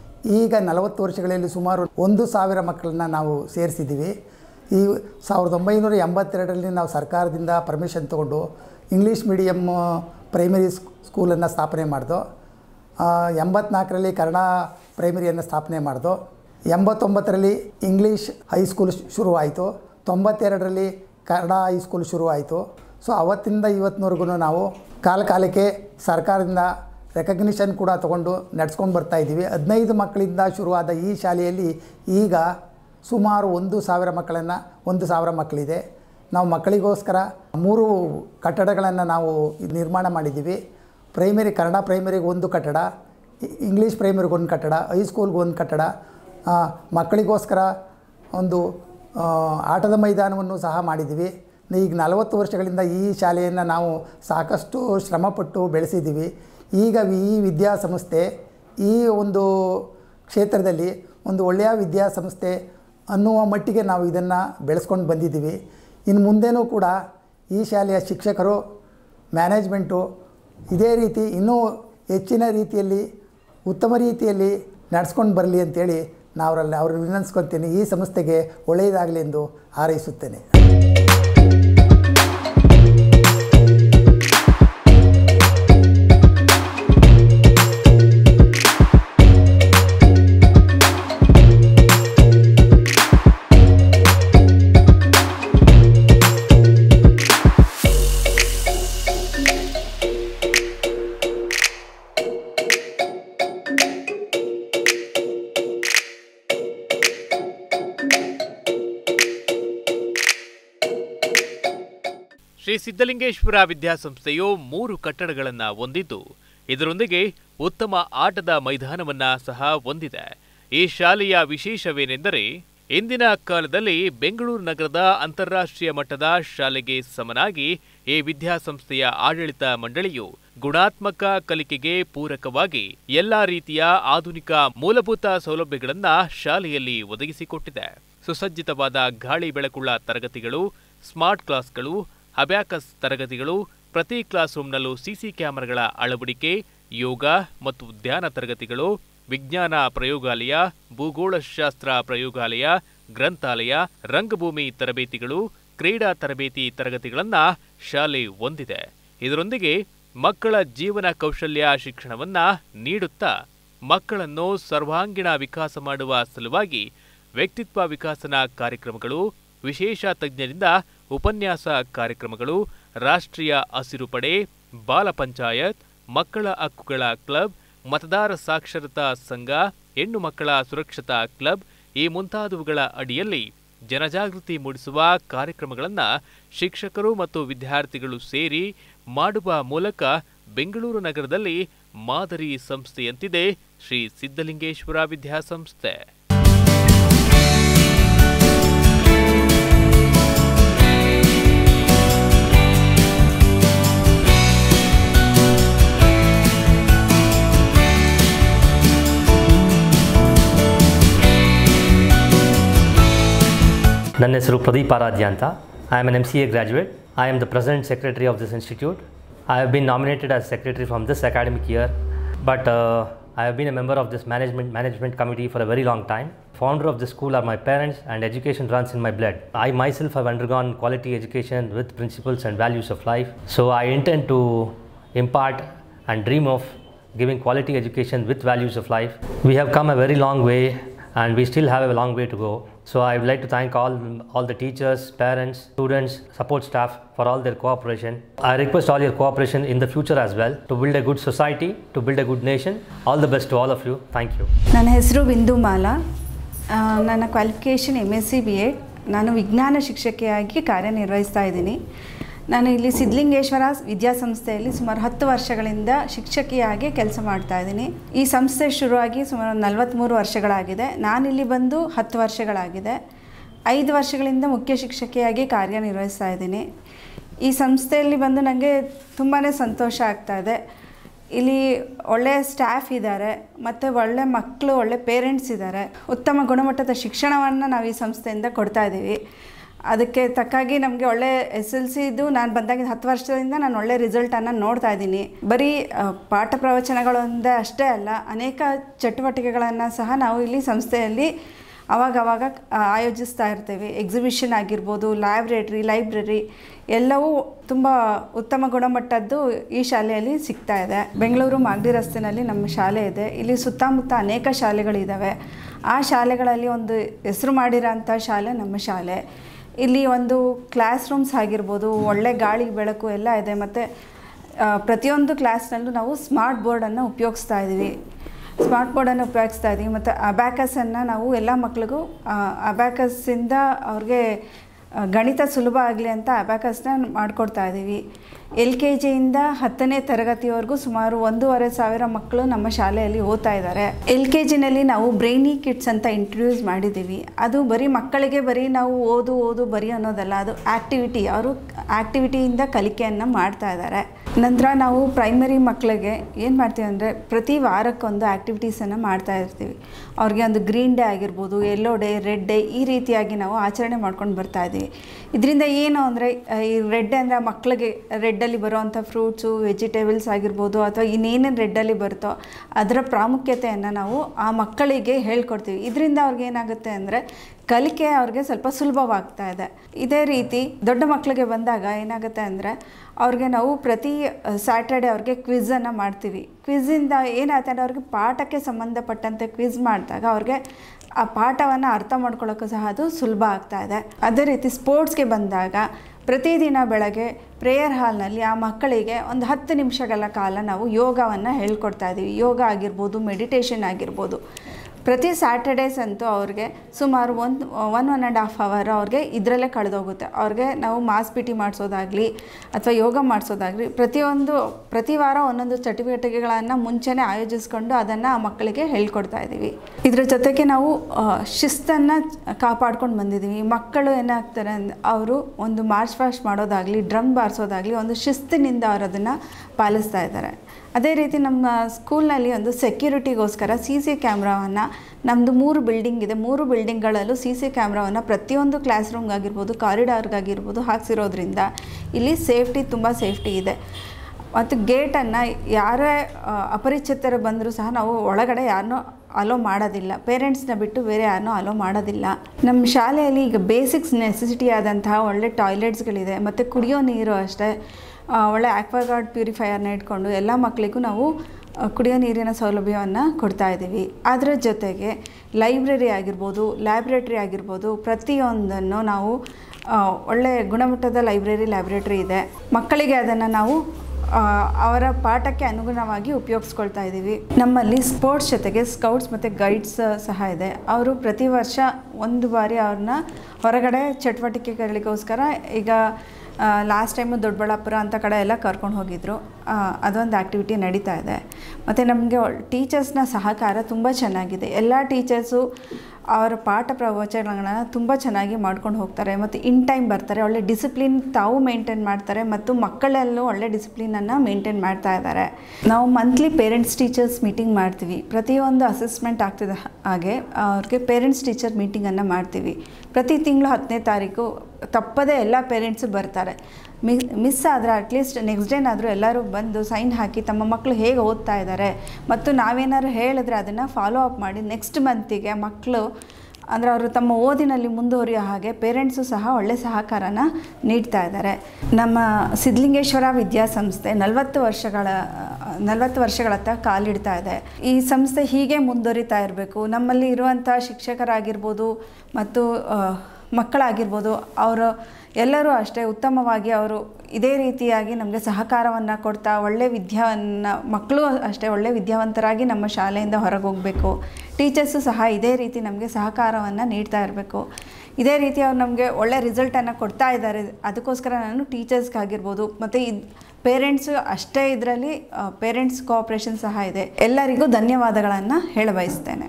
ಈಗ ನಲವತ್ತು ವರ್ಷಗಳಲ್ಲಿ ಸುಮಾರು ಒಂದು ಸಾವಿರ ಮಕ್ಕಳನ್ನ ನಾವು ಸೇರಿಸಿದ್ದೀವಿ ಈ ಸಾವಿರದ ಒಂಬೈನೂರ ಎಂಬತ್ತೆರಡರಲ್ಲಿ ನಾವು ಸರ್ಕಾರದಿಂದ ಪರ್ಮಿಷನ್ ತೊಗೊಂಡು ಇಂಗ್ಲೀಷ್ ಮೀಡಿಯಮ್ ಪ್ರೈಮರಿ ಸ್ಕೂಲನ್ನು ಸ್ಥಾಪನೆ ಮಾಡಿದೋ ಎಂಬತ್ನಾಲ್ಕರಲ್ಲಿ ಕನ್ನಡ ಪ್ರೈಮರಿಯನ್ನು ಸ್ಥಾಪನೆ ಮಾಡಿದೋ ಎಂಬತ್ತೊಂಬತ್ತರಲ್ಲಿ ಇಂಗ್ಲೀಷ್ ಹೈಸ್ಕೂಲ್ ಶುರುವಾಯಿತು ತೊಂಬತ್ತೆರಡರಲ್ಲಿ ಕನ್ನಡ ಹೈಸ್ಕೂಲ್ ಶುರುವಾಯಿತು ಸೊ ಅವತ್ತಿಂದ ಇವತ್ತಿನವರೆಗೂ ನಾವು ಕಾಲ ಕಾಲಕ್ಕೆ ಸರ್ಕಾರದಿಂದ ರೆಕಗ್ನಿಷನ್ ಕೂಡ ತಗೊಂಡು ನಡ್ಸ್ಕೊಂಡು ಬರ್ತಾ ಇದ್ದೀವಿ ಹದಿನೈದು ಮಕ್ಕಳಿಂದ ಶುರುವಾದ ಈ ಶಾಲೆಯಲ್ಲಿ ಈಗ ಸುಮಾರು ಒಂದು ಸಾವಿರ ಮಕ್ಕಳನ್ನು ಒಂದು ಸಾವಿರ ಮಕ್ಕಳಿದೆ ನಾವು ಮಕ್ಕಳಿಗೋಸ್ಕರ ಮೂರು ಕಟ್ಟಡಗಳನ್ನು ನಾವು ನಿರ್ಮಾಣ ಮಾಡಿದ್ದೀವಿ ಪ್ರೈಮರಿ ಕನ್ನಡ ಪ್ರೈಮರಿಗೆ ಒಂದು ಕಟ್ಟಡ ಇ- ಇಂಗ್ಲೀಷ್ ಪ್ರೈಮರಿಗೆ ಒಂದು ಕಟ್ಟಡ ಹೈಸ್ಕೂಲ್ಗೆ ಒಂದು ಕಟ್ಟಡ ಆ, ಮಕ್ಕಳಿಗೋಸ್ಕರ ಒಂದು ಆ, ಆಟದ ಮೈದಾನವನ್ನು ಸಹ ಮಾಡಿದ್ದೀವಿ ಈಗ ನಲವತ್ತು ವರ್ಷಗಳಿಂದ ಈ ಶಾಲೆಯನ್ನು ನಾವು ಸಾಕಷ್ಟು ಶ್ರಮಪಟ್ಟು ಬೆಳೆಸಿದ್ದೀವಿ ಈಗ ಈ ವಿದ್ಯಾಸಂಸ್ಥೆ ಈ ಒಂದು ಕ್ಷೇತ್ರದಲ್ಲಿ ಒಂದು ಒಳ್ಳೆಯ ವಿದ್ಯಾಸಂಸ್ಥೆ ಅನ್ನುವ ಮಟ್ಟಿಗೆ ನಾವು ಇದನ್ನು ಬೆಳೆಸ್ಕೊಂಡು ಬಂದಿದ್ದೀವಿ ಇನ್ನು ಮುಂದೆನೂ ಕೂಡ ಈ ಶಾಲೆಯ ಶಿಕ್ಷಕರು ಮ್ಯಾನೇಜ್ಮೆಂಟು ಇದೇ ರೀತಿ ಇನ್ನೂ ಹೆಚ್ಚಿನ ರೀತಿಯಲ್ಲಿ ಉತ್ತಮ ರೀತಿಯಲ್ಲಿ ನಡೆಸ್ಕೊಂಡು ಬರಲಿ ಅಂತೇಳಿ ನಾವು ಅವರಲ್ಲಿ ಅವ್ರಿಗೆ ವಿನಂತಿಸ್ಕೊತೀನಿ ಈ ಸಂಸ್ಥೆಗೆ ಒಳ್ಳೆಯದಾಗಲಿ ಎಂದು ಹಾರೈಸುತ್ತೇನೆ ಶ್ರೀ ಸಿದ್ಧಲಿಂಗೇಶ್ವರ ವಿದ್ಯಾಸಂಸ್ಥೆಯು ಮೂರು ಕಟ್ಟಡಗಳನ್ನು ಹೊಂದಿದ್ದು ಇದರೊಂದಿಗೆ ಉತ್ತಮ ಆಟದ ಮೈದಾನವನ್ನ ಸಹ ಹೊಂದಿದೆ ಈ ಶಾಲೆಯ ವಿಶೇಷವೇನೆಂದರೆ ಇಂದಿನ ಕಾಲದಲ್ಲಿ ಬೆಂಗಳೂರು ನಗರದ ಅಂತಾರಾಷ್ಟ್ರೀಯ ಮಟ್ಟದ ಶಾಲೆಗೆ ಸಮನಾಗಿ ಈ ವಿದ್ಯಾಸಂಸ್ಥೆಯ ಆಡಳಿತ ಮಂಡಳಿಯು ಗುಣಾತ್ಮಕ ಕಲಿಕೆಗೆ ಪೂರಕವಾಗಿ ಎಲ್ಲಾ ರೀತಿಯ ಆಧುನಿಕ ಮೂಲಭೂತ ಸೌಲಭ್ಯಗಳನ್ನ ಶಾಲೆಯಲ್ಲಿ ಒದಗಿಸಿಕೊಟ್ಟಿದೆ ಸುಸಜ್ಜಿತವಾದ ಗಾಳಿ ಬೆಳಕುಳ್ಳ ತರಗತಿಗಳು ಸ್ಮಾರ್ಟ್ ಕ್ಲಾಸ್ಗಳು ಅಬ್ಯಾಕಸ್ ತರಗತಿಗಳು ಪ್ರತಿ ಕ್ಲಾಸ್ ರೂಮ್ನಲ್ಲೂ ಸಿಸಿ ಕ್ಯಾಮೆರಾಗಳ ಅಳವಡಿಕೆ ಯೋಗ ಮತ್ತು ಧ್ಯಾನ ತರಗತಿಗಳು ವಿಜ್ಞಾನ ಪ್ರಯೋಗಾಲಯ ಭೂಗೋಳಶಾಸ್ತ್ರ ಪ್ರಯೋಗಾಲಯ ಗ್ರಂಥಾಲಯ ರಂಗಭೂಮಿ ತರಬೇತಿಗಳು ಕ್ರೀಡಾ ತರಬೇತಿ ತರಗತಿಗಳನ್ನ ಶಾಲೆ ಹೊಂದಿದೆ ಇದರೊಂದಿಗೆ ಮಕ್ಕಳ ಜೀವನ ಕೌಶಲ್ಯ ಶಿಕ್ಷಣವನ್ನ ನೀಡುತ್ತಾ ಮಕ್ಕಳನ್ನು ಸರ್ವಾಂಗೀಣ ವಿಕಾಸ ಮಾಡುವ ಸಲುವಾಗಿ ವ್ಯಕ್ತಿತ್ವ ವಿಕಾಸನ ಕಾರ್ಯಕ್ರಮಗಳು ವಿಶೇಷ ತಜ್ಞರಿಂದ ಉಪನ್ಯಾಸ ಕಾರ್ಯಕ್ರಮಗಳು ರಾಷ್ಟ್ರೀಯ ಹಸಿರು ಪಡೆ ಬಾಲ ಪಂಚಾಯತ್ ಮಕ್ಕಳ ಹಕ್ಕುಗಳ ಕ್ಲಬ್ ಮತದಾರ ಸಾಕ್ಷರತಾ ಸಂಘ ಹೆಣ್ಣು ಮಕ್ಕಳ ಸುರಕ್ಷತಾ ಕ್ಲಬ್ ಈ ಮುಂತಾದವುಗಳ ಅಡಿಯಲ್ಲಿ ಜನಜಾಗೃತಿ ಮೂಡಿಸುವ ಕಾರ್ಯಕ್ರಮಗಳನ್ನು ಶಿಕ್ಷಕರು ಮತ್ತು ವಿದ್ಯಾರ್ಥಿಗಳು ಸೇರಿ ಮಾಡುವ ಮೂಲಕ ಬೆಂಗಳೂರು ನಗರದಲ್ಲಿ ಮಾದರಿ ಸಂಸ್ಥೆಯಂತಿದೆ ಶ್ರೀ ಸಿದ್ಧಲಿಂಗೇಶ್ವರ ವಿದ್ಯಾಸಂಸ್ಥೆ ನನ್ನ ಹೆಸರು ಪ್ರದೀಪ್ ಆರಾಧ್ಯ ಅಂತ I am an M C A graduate I am the present secretary of this institute I have been nominated as secretary from this academic year but I have been a member of this management management committee for a very long time founder of this school are my parents and education runs in my blood. I myself have undergone quality education with principles and values of life. So I intend to impart and dream of giving quality education with values of life. We have come a very long way and we still have a long way to go. So I would like to thank all, all the teachers, parents, students, support staff for all their cooperation. I request all your cooperation in the future as well to build a good society, to build a good nation. All the best to all of you. Thank you. ನನ್ನ ಹೆಸರು ಬಿಂದು ಮಾಲಾ ಆ, ನನ್ನ qualification M S C B Ed ನಾನು ವಿಜ್ಞಾನ ಶಿಕ್ಷಕಿಯಾಗಿ ಕಾರ್ಯನಿರ್ವಹಿಸ್ತಾ ಇದ್ದೀನಿ ನಾನು ಇಲ್ಲಿ ಸಿದ್ಧಲಿಂಗೇಶ್ವರ ವಿದ್ಯಾಸಂಸ್ಥೆಯಲ್ಲಿ ಸುಮಾರು ಹತ್ತು ವರ್ಷಗಳಿಂದ ಶಿಕ್ಷಕಿಯಾಗಿ ಕೆಲಸ ಮಾಡ್ತಾ ಇದ್ದೀನಿ ಈ ಸಂಸ್ಥೆ ಶುರುವಾಗಿ ಸುಮಾರು ನಲವತ್ತ್ಮೂರು ವರ್ಷಗಳಾಗಿದೆ ನಾನಿಲ್ಲಿ ಬಂದು ಹತ್ತು ವರ್ಷಗಳಾಗಿದೆ ಐದು ವರ್ಷಗಳಿಂದ ಮುಖ್ಯ ಶಿಕ್ಷಕಿಯಾಗಿ ಕಾರ್ಯನಿರ್ವಹಿಸ್ತಾ ಇದ್ದೀನಿ ಈ ಸಂಸ್ಥೆಯಲ್ಲಿ ಬಂದು ನನಗೆ ತುಂಬಾ ಸಂತೋಷ ಆಗ್ತಾ ಇದೆ ಇಲ್ಲಿ ಒಳ್ಳೆಯ ಸ್ಟಾಫ್ ಇದ್ದಾರೆ ಮತ್ತು ಒಳ್ಳೆ ಮಕ್ಕಳು ಒಳ್ಳೆ ಪೇರೆಂಟ್ಸ್ ಇದ್ದಾರೆ ಉತ್ತಮ ಗುಣಮಟ್ಟದ ಶಿಕ್ಷಣವನ್ನು ನಾವು ಈ ಸಂಸ್ಥೆಯಿಂದ ಕೊಡ್ತಾ ಇದ್ದೀವಿ ಅದಕ್ಕೆ ತಕ್ಕಾಗಿ ನಮಗೆ ಒಳ್ಳೆ ಎಸ್ ಎಲ್ ಸಿದು ನಾನು ಬಂದಾಗ ಹತ್ತು ವರ್ಷದಿಂದ ನಾನು ಒಳ್ಳೆ ರಿಸಲ್ಟನ್ನು ನೋಡ್ತಾ ಇದ್ದೀನಿ ಬರೀ ಆ, ಪಾಠ ಪ್ರವಚನಗಳೊಂದೇ ಅಷ್ಟೇ ಅಲ್ಲ ಅನೇಕ ಚಟುವಟಿಕೆಗಳನ್ನು ಸಹ ನಾವು ಇಲ್ಲಿ ಸಂಸ್ಥೆಯಲ್ಲಿ ಅವಾಗ ಅವಾಗ ಆ, ಆಯೋಜಿಸ್ತಾ ಇರ್ತೀವಿ ಎಕ್ಸಿಬಿಷನ್ ಆಗಿರ್ಬೋದು ಲ್ಯಾಬ್ರೇಟ್ರಿ ಲೈಬ್ರರಿ ಎಲ್ಲವೂ ತುಂಬ ಉತ್ತಮ ಗುಣಮಟ್ಟದ್ದು ಈ ಶಾಲೆಯಲ್ಲಿ ಸಿಗ್ತಾ ಇದೆ ಬೆಂಗಳೂರು ಮಾಗಡಿ ರಸ್ತೆಯಲ್ಲಿ ನಮ್ಮ ಶಾಲೆ ಇದೆ ಇಲ್ಲಿ ಸುತ್ತಮುತ್ತ ಅನೇಕ ಶಾಲೆಗಳಿದ್ದಾವೆ ಆ ಶಾಲೆಗಳಲ್ಲಿ ಒಂದು ಹೆಸರು ಮಾಡಿರೋಂಥ ಶಾಲೆ ನಮ್ಮ ಶಾಲೆ ಇಲ್ಲಿ ಒಂದು ಕ್ಲಾಸ್ ರೂಮ್ಸ್ ಆಗಿರ್ಬೋದು ಒಳ್ಳೆ ಗಾಳಿ ಬೆಳಕು ಎಲ್ಲ ಇದೆ ಮತ್ತು ಪ್ರತಿಯೊಂದು ಕ್ಲಾಸ್ನಲ್ಲೂ ನಾವು ಸ್ಮಾರ್ಟ್ ಬೋರ್ಡನ್ನು ಉಪಯೋಗಿಸ್ತಾ ಇದ್ದೀವಿ ಸ್ಮಾರ್ಟ್ ಬೋರ್ಡನ್ನು ಉಪಯೋಗಿಸ್ತಾ ಇದ್ದೀವಿ ಮತ್ತು ಅಬ್ಯಾಕಸನ್ನು ನಾವು ಎಲ್ಲ ಮಕ್ಳಿಗೂ ಅಬ್ಯಾಕಸ್ಸಿಂದ ಅವ್ರಿಗೆ ಆ, ಗಣಿತ ಸುಲಭ ಆಗಲಿ ಅಂತ ಅಬ್ಯಾಕಸ್ನ ಮಾಡಿಕೊಡ್ತಾ ಇದ್ದೀವಿ ಎಲ್ ಕೆ ಜಿಯಿಂದ ಹತ್ತನೇ ತರಗತಿವರೆಗೂ ಸುಮಾರು ಒಂದೂವರೆ ಸಾವಿರ ಮಕ್ಕಳು ನಮ್ಮ ಶಾಲೆಯಲ್ಲಿ ಓದ್ತಾ ಇದ್ದಾರೆ ಎಲ್ ಕೆ ಜಿನಲ್ಲಿ ನಾವು ಬ್ರೈನಿ ಕಿಟ್ಸ್ ಅಂತ ಇಂಟ್ರೊಡ್ಯೂಸ್ ಮಾಡಿದ್ದೀವಿ ಅದು ಬರೀ ಮಕ್ಕಳಿಗೆ ಬರೀ ನಾವು ಓದು ಓದು ಬರೀ ಅನ್ನೋದಲ್ಲ ಅದು ಆ್ಯಕ್ಟಿವಿಟಿ ಅವರು ಆ್ಯಕ್ಟಿವಿಟಿಯಿಂದ ಕಲಿಕೆಯನ್ನು ಮಾಡ್ತಾ ಇದ್ದಾರೆ ನಂತರ ನಾವು ಪ್ರೈಮರಿ ಮಕ್ಕಳಿಗೆ ಏನು ಮಾಡ್ತೀವಿ ಅಂದರೆ ಪ್ರತಿ ವಾರಕ್ಕೊಂದು ಆ್ಯಕ್ಟಿವಿಟೀಸನ್ನು ಮಾಡ್ತಾ ಇರ್ತೀವಿ ಅವ್ರಿಗೆ ಒಂದು ಗ್ರೀನ್ ಡೇ ಆಗಿರ್ಬೋದು ಯೆಲ್ಲೋ ಡೇ ರೆಡ್ ಡೇ ಈ ರೀತಿಯಾಗಿ ನಾವು ಆಚರಣೆ ಮಾಡ್ಕೊಂಡು ಬರ್ತಾ ಇದ್ದೀವಿ ಇದರಿಂದ ಏನು ಅಂದರೆ ಈ ರೆಡ್ ಡೇ ಅಂದರೆ ಮಕ್ಕಳಿಗೆ ರೆಡ್ಡಲ್ಲಿ ಬರೋವಂಥ ಫ್ರೂಟ್ಸು ವೆಜಿಟೇಬಲ್ಸ್ ಆಗಿರ್ಬೋದು ಅಥವಾ ಇನ್ನೇನೇನು ರೆಡ್ಡಲ್ಲಿ ಬರುತ್ತೋ ಅದರ ಪ್ರಾಮುಖ್ಯತೆಯನ್ನು ನಾವು ಆ ಮಕ್ಕಳಿಗೆ ಹೇಳ್ಕೊಡ್ತೀವಿ ಇದರಿಂದ ಅವ್ರಿಗೆ ಏನಾಗುತ್ತೆ ಅಂದರೆ ಕಲಿಕೆ ಅವ್ರಿಗೆ ಸ್ವಲ್ಪ ಸುಲಭವಾಗ್ತಾ ಇದೆ ಇದೇ ರೀತಿ ದೊಡ್ಡ ಮಕ್ಕಳಿಗೆ ಬಂದಾಗ ಏನಾಗುತ್ತೆ ಅಂದರೆ ಅವ್ರಿಗೆ ನಾವು ಪ್ರತಿ ಸ್ಯಾಟರ್ಡೆ ಅವ್ರಿಗೆ ಕ್ವಿಝನ್ನು ಮಾಡ್ತೀವಿ ಕ್ವಿಝಿಂದ ಏನಾಗ್ತದೆ ಅವ್ರಿಗೆ ಪಾಠಕ್ಕೆ ಸಂಬಂಧಪಟ್ಟಂತೆ ಕ್ವಿಝ್ ಮಾಡಿದಾಗ ಅವ್ರಿಗೆ ಆ ಪಾಠವನ್ನು ಅರ್ಥ ಮಾಡ್ಕೊಳ್ಳೋಕ್ಕೂ ಸಹ ಅದು ಸುಲಭ ಆಗ್ತಾ ಇದೆ ಅದೇ ರೀತಿ ಸ್ಪೋರ್ಟ್ಸ್ಗೆ ಬಂದಾಗ ಪ್ರತಿದಿನ ಬೆಳಗ್ಗೆ ಪ್ರೇಯರ್ ಹಾಲ್ನಲ್ಲಿ ಆ ಮಕ್ಕಳಿಗೆ ಒಂದು ಹತ್ತು ನಿಮಿಷಗಳ ಕಾಲ ನಾವು ಯೋಗವನ್ನು ಹೇಳ್ಕೊಡ್ತಾ ಇದ್ದೀವಿ ಯೋಗ ಆಗಿರ್ಬೋದು ಮೆಡಿಟೇಷನ್ ಆಗಿರ್ಬೋದು ಪ್ರತಿ ಸ್ಯಾಟರ್ಡೇಸ್ ಅಂತೂ ಅವ್ರಿಗೆ ಸುಮಾರು ಒಂದು one one and half hour ಅವ್ರಿಗೆ ಇದರಲ್ಲೇ ಕಳೆದೋಗುತ್ತೆ ಅವ್ರಿಗೆ ನಾವು ಮಾಸ್ ಪಿ ಟಿ ಮಾಡಿಸೋದಾಗಲಿ ಅಥವಾ ಯೋಗ ಮಾಡಿಸೋದಾಗಲಿ ಪ್ರತಿಯೊಂದು ಪ್ರತಿ ವಾರ ಒಂದೊಂದು ಚಟುವಟಿಕೆಗಳನ್ನು ಮುಂಚೆನೇ ಆಯೋಜಿಸ್ಕೊಂಡು ಅದನ್ನು ಆ ಮಕ್ಕಳಿಗೆ ಹೇಳ್ಕೊಡ್ತಾ ಇದ್ದೀವಿ ಇದ್ರ ಜೊತೆಗೆ ನಾವು ಶಿಸ್ತನ್ನು ಕಾಪಾಡ್ಕೊಂಡು ಬಂದಿದ್ದೀವಿ ಮಕ್ಕಳು ಏನಾಗ್ತಾರೆ ಅಂದ್ರೆ ಅವರು ಒಂದು ಮಾರ್ಚ್ ಫಾಸ್ಟ್ ಮಾಡೋದಾಗಲಿ ಡ್ರಮ್ ಬಾರಿಸೋದಾಗಲಿ ಒಂದು ಶಿಸ್ತಿನಿಂದ ಅವರು ಅದನ್ನು ಪಾಲಿಸ್ತಾ ಇದ್ದಾರೆ ಅದೇ ರೀತಿ ನಮ್ಮ ಸ್ಕೂಲ್ನಲ್ಲಿ ಒಂದು ಸೆಕ್ಯೂರಿಟಿಗೋಸ್ಕರ ಸಿ ಸಿ ಕ್ಯಾಮ್ರಾವನ್ನು ನಮ್ಮದು ಮೂರು ಬಿಲ್ಡಿಂಗ್ ಇದೆ ಮೂರು ಬಿಲ್ಡಿಂಗ್ಗಳಲ್ಲೂ ಸಿ ಸಿ ಕ್ಯಾಮ್ರಾವನ್ನು ಪ್ರತಿಯೊಂದು ಕ್ಲಾಸ್ ರೂಮ್ಗಾಗಿರ್ಬೋದು ಕಾರಿಡಾರ್ಗಾಗಿರ್ಬೋದು ಹಾಕ್ಸಿರೋದ್ರಿಂದ ಇಲ್ಲಿ ಸೇಫ್ಟಿ ತುಂಬ ಸೇಫ್ಟಿ ಇದೆ ಮತ್ತು ಗೇಟನ್ನು ಯಾರೇ ಆ, ಅಪರಿಚಿತರು ಬಂದರೂ ಸಹ ನಾವು ಒಳಗಡೆ ಯಾರನ್ನೂ ಅಲೋ ಮಾಡೋದಿಲ್ಲ ಪೇರೆಂಟ್ಸ್ನ ಬಿಟ್ಟು ಬೇರೆ ಯಾರನ್ನೂ ಅಲೋ ಮಾಡೋದಿಲ್ಲ ನಮ್ಮ ಶಾಲೆಯಲ್ಲಿ ಈಗ ಬೇಸಿಕ್ಸ್ ನೆಸೆಸಿಟಿ ಆದಂತಹ ಒಳ್ಳೆ ಟಾಯ್ಲೆಟ್ಸ್ಗಳಿದೆ ಮತ್ತು ಕುಡಿಯೋ ನೀರು ಅಷ್ಟೇ ಆ, ಒಳ್ಳೆ ಆಕ್ವಾಗಾರ್ಡ್ ಪ್ಯೂರಿಫೈಯರ್ನ ಇಟ್ಕೊಂಡು ಎಲ್ಲ ಮಕ್ಕಳಿಗೂ ನಾವು ಆ, ಕುಡಿಯೋ ನೀರಿನ ಸೌಲಭ್ಯವನ್ನು ಕೊಡ್ತಾ ಇದ್ದೀವಿ ಅದರ ಜೊತೆಗೆ ಲೈಬ್ರರಿ ಆಗಿರ್ಬೋದು ಲ್ಯಾಬ್ರೇಟ್ರಿ ಆಗಿರ್ಬೋದು ಪ್ರತಿಯೊಂದನ್ನು ನಾವು ಆ, ಒಳ್ಳೆ ಗುಣಮಟ್ಟದ ಲೈಬ್ರರಿ ಲ್ಯಾಬ್ರೇಟ್ರಿ ಇದೆ ಮಕ್ಕಳಿಗೆ ಅದನ್ನು ನಾವು ಆ, ಅವರ ಪಾಠಕ್ಕೆ ಅನುಗುಣವಾಗಿ ಉಪಯೋಗಿಸ್ಕೊಳ್ತಾ ಇದ್ದೀವಿ ನಮ್ಮಲ್ಲಿ ಸ್ಪೋರ್ಟ್ಸ್ ಜೊತೆಗೆ ಸ್ಕೌಟ್ಸ್ ಮತ್ತು ಗೈಡ್ಸ್ ಸಹ ಇದೆ ಅವರು ಪ್ರತಿ ವರ್ಷ ಒಂದು ಬಾರಿ ಅವ್ರನ್ನ ಹೊರಗಡೆ ಚಟುವಟಿಕೆಗಳಿಗೋಸ್ಕರ ಈಗ ಲಾಸ್ಟ್ ಟೈಮು ದೊಡ್ಡಬಳ್ಳಾಪುರ ಅಂತ ಕಡೆ ಎಲ್ಲ ಕರ್ಕೊಂಡು ಹೋಗಿದ್ರು ಆ, ಅದೊಂದು ಆ್ಯಕ್ಟಿವಿಟಿ ನಡೀತಾ ಇದೆ ಮತ್ತು ನಮಗೆ ಟೀಚರ್ಸ್ನ ಸಹಕಾರ ತುಂಬ ಚೆನ್ನಾಗಿದೆ ಎಲ್ಲ ಟೀಚರ್ಸು ಅವರ ಪಾಠ ಪ್ರವಚನಗಳನ್ನು ತುಂಬ ಚೆನ್ನಾಗಿ ಮಾಡ್ಕೊಂಡು ಹೋಗ್ತಾರೆ ಮತ್ತು ಇನ್ ಟೈಮ್ ಬರ್ತಾರೆ ಒಳ್ಳೆ ಡಿಸಿಪ್ಲಿನ್ ತಾವು ಮೇಂಟೈನ್ ಮಾಡ್ತಾರೆ ಮತ್ತು ಮಕ್ಕಳಲ್ಲೂ ಒಳ್ಳೆ ಡಿಸಿಪ್ಲಿನನ್ನು ಮೇಂಟೈನ್ ಮಾಡ್ತಾ ಇದ್ದಾರೆ ನಾವು ಮಂತ್ಲಿ ಪೇರೆಂಟ್ಸ್ ಟೀಚರ್ಸ್ ಮೀಟಿಂಗ್ ಮಾಡ್ತೀವಿ ಪ್ರತಿಯೊಂದು ಅಸೆಸ್ಮೆಂಟ್ ಆಗ್ತಿದೆ ಹಾಗೆ ಅವ್ರಿಗೆ ಪೇರೆಂಟ್ಸ್ ಟೀಚರ್ ಮೀಟಿಂಗನ್ನು ಮಾಡ್ತೀವಿ ಪ್ರತಿ ತಿಂಗಳು ಹತ್ತನೇ ತಾರೀಕು ತಪ್ಪದೇ ಎಲ್ಲ ಪೇರೆಂಟ್ಸು ಬರ್ತಾರೆ ಮಿ ಮಿಸ್ ಆದರೆ ಅಟ್ಲೀಸ್ಟ್ ನೆಕ್ಸ್ಟ್ ಡೇನಾದರೂ ಎಲ್ಲರೂ ಬಂದು ಸೈನ್ ಹಾಕಿ ತಮ್ಮ ಮಕ್ಕಳು ಹೇಗೆ ಓದ್ತಾ ಇದ್ದಾರೆ ಮತ್ತು ನಾವೇನಾದ್ರು ಹೇಳಿದ್ರೆ ಅದನ್ನು ಫಾಲೋ ಅಪ್ ಮಾಡಿ ನೆಕ್ಸ್ಟ್ ಮಂತಿಗೆ ಮಕ್ಕಳು ಅಂದರೆ ಅವರು ತಮ್ಮ ಓದಿನಲ್ಲಿ ಮುಂದುವರಿಯೋ ಹಾಗೆ ಪೇರೆಂಟ್ಸು ಸಹ ಒಳ್ಳೆ ಸಹಕಾರನ ನೀಡ್ತಾ ಇದ್ದಾರೆ ನಮ್ಮ ಸಿದ್ಧಲಿಂಗೇಶ್ವರ ವಿದ್ಯಾಸಂಸ್ಥೆ ನಲವತ್ತು ವರ್ಷಗಳ ನಲವತ್ತು ವರ್ಷಗಳತ್ತ ಕಾಲಿಡ್ತಾ ಇದೆ ಈ ಸಂಸ್ಥೆ ಹೀಗೆ ಮುಂದುವರಿತಾ ಇರಬೇಕು ನಮ್ಮಲ್ಲಿ ಇರುವಂಥ ಶಿಕ್ಷಕರಾಗಿರ್ಬೋದು ಮತ್ತು ಆ, ಮಕ್ಕಳಾಗಿರ್ಬೋದು ಅವರು ಎಲ್ಲರೂ ಅಷ್ಟೇ ಉತ್ತಮವಾಗಿ ಅವರು ಇದೇ ರೀತಿಯಾಗಿ ನಮಗೆ ಸಹಕಾರವನ್ನು ಕೊಡ್ತಾ ಒಳ್ಳೆ ವಿದ್ಯಾವನ್ನು ಮಕ್ಕಳು ಅಷ್ಟೇ ಒಳ್ಳೆ ವಿದ್ಯಾವಂತರಾಗಿ ನಮ್ಮ ಶಾಲೆಯಿಂದ ಹೊರಗೆ ಹೋಗಬೇಕು ಟೀಚರ್ಸು ಸಹ ಇದೇ ರೀತಿ ನಮಗೆ ಸಹಕಾರವನ್ನು ನೀಡ್ತಾ ಇರಬೇಕು ಇದೇ ರೀತಿ ಅವ್ರು ನಮಗೆ ಒಳ್ಳೆ ರಿಸಲ್ಟನ್ನು ಕೊಡ್ತಾ ಇದ್ದಾರೆ ಅದಕ್ಕೋಸ್ಕರ ನಾನು ಟೀಚರ್ಸ್ಗಾಗಿರ್ಬೋದು ಮತ್ತು ಇದು ಪೇರೆಂಟ್ಸು ಅಷ್ಟೇ ಇದರಲ್ಲಿ ಪೇರೆಂಟ್ಸ್ ಕೋಆಪ್ರೇಷನ್ ಸಹ ಇದೆ ಎಲ್ಲರಿಗೂ ಧನ್ಯವಾದಗಳನ್ನು ಹೇಳ ಬಯಸ್ತೇನೆ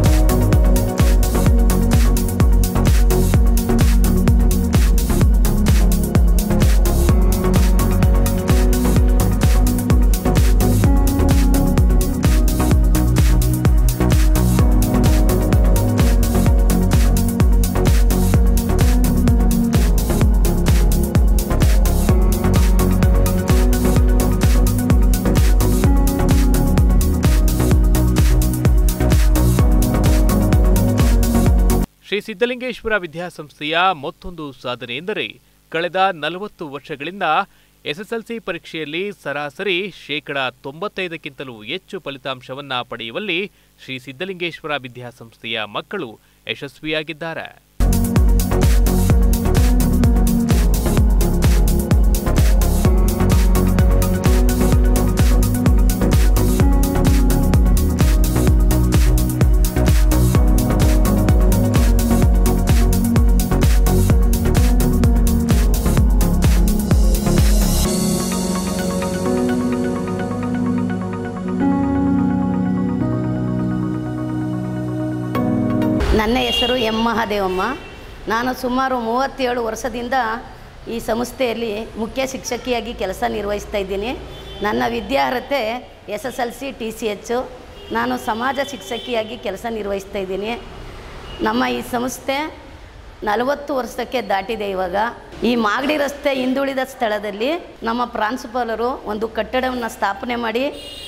ಶ್ರೀ ಸಿದ್ಧಲಿಂಗೇಶ್ವರ ವಿದ್ಯಾಸಂಸ್ಥೆಯ ಮತ್ತೊಂದು ಸಾಧನೆ ಎಂದರೆ ಕಳೆದ ನಲವತ್ತು ವರ್ಷಗಳಿಂದ ಎಸ್ಎಸ್ಎಲ್ಸಿ ಪರೀಕ್ಷೆಯಲ್ಲಿ ಸರಾಸರಿ ಶೇಕಡ ತೊಂಬತ್ತೈದಕ್ಕಿಂತಲೂ ಹೆಚ್ಚು ಫಲಿತಾಂಶವನ್ನ ಪಡೆಯುವಲ್ಲಿ ಶ್ರೀ ಸಿದ್ಧಲಿಂಗೇಶ್ವರ ವಿದ್ಯಾಸಂಸ್ಥೆಯ ಮಕ್ಕಳು ಯಶಸ್ವಿಯಾಗಿದ್ದಾರೆ ನನ್ನ ಹೆಸರು ಎಂ ಮಹಾದೇವಮ್ಮ ನಾನು ಸುಮಾರು ಮೂವತ್ತೇಳು ವರ್ಷದಿಂದ ಈ ಸಂಸ್ಥೆಯಲ್ಲಿ ಮುಖ್ಯ ಶಿಕ್ಷಕಿಯಾಗಿ ಕೆಲಸ ನಿರ್ವಹಿಸ್ತಾ ಇದ್ದೀನಿ ನನ್ನ ವಿದ್ಯಾರ್ಹತೆ S S L C T C H ನಾನು ಸಮಾಜ ಶಿಕ್ಷಕಿಯಾಗಿ ಕೆಲಸ ನಿರ್ವಹಿಸ್ತಾ ಇದ್ದೀನಿ ನಮ್ಮ ಈ ಸಂಸ್ಥೆ ನಲವತ್ತು ವರ್ಷಕ್ಕೆ ದಾಟಿದೆ ಇವಾಗ ಈ ಮಾಗಡಿ ರಸ್ತೆ ಹಿಂದುಳಿದ ಸ್ಥಳದಲ್ಲಿ ನಮ್ಮ ಪ್ರಾಂಶುಪಾಲರು ಒಂದು ಕಟ್ಟಡವನ್ನು ಸ್ಥಾಪನೆ ಮಾಡಿ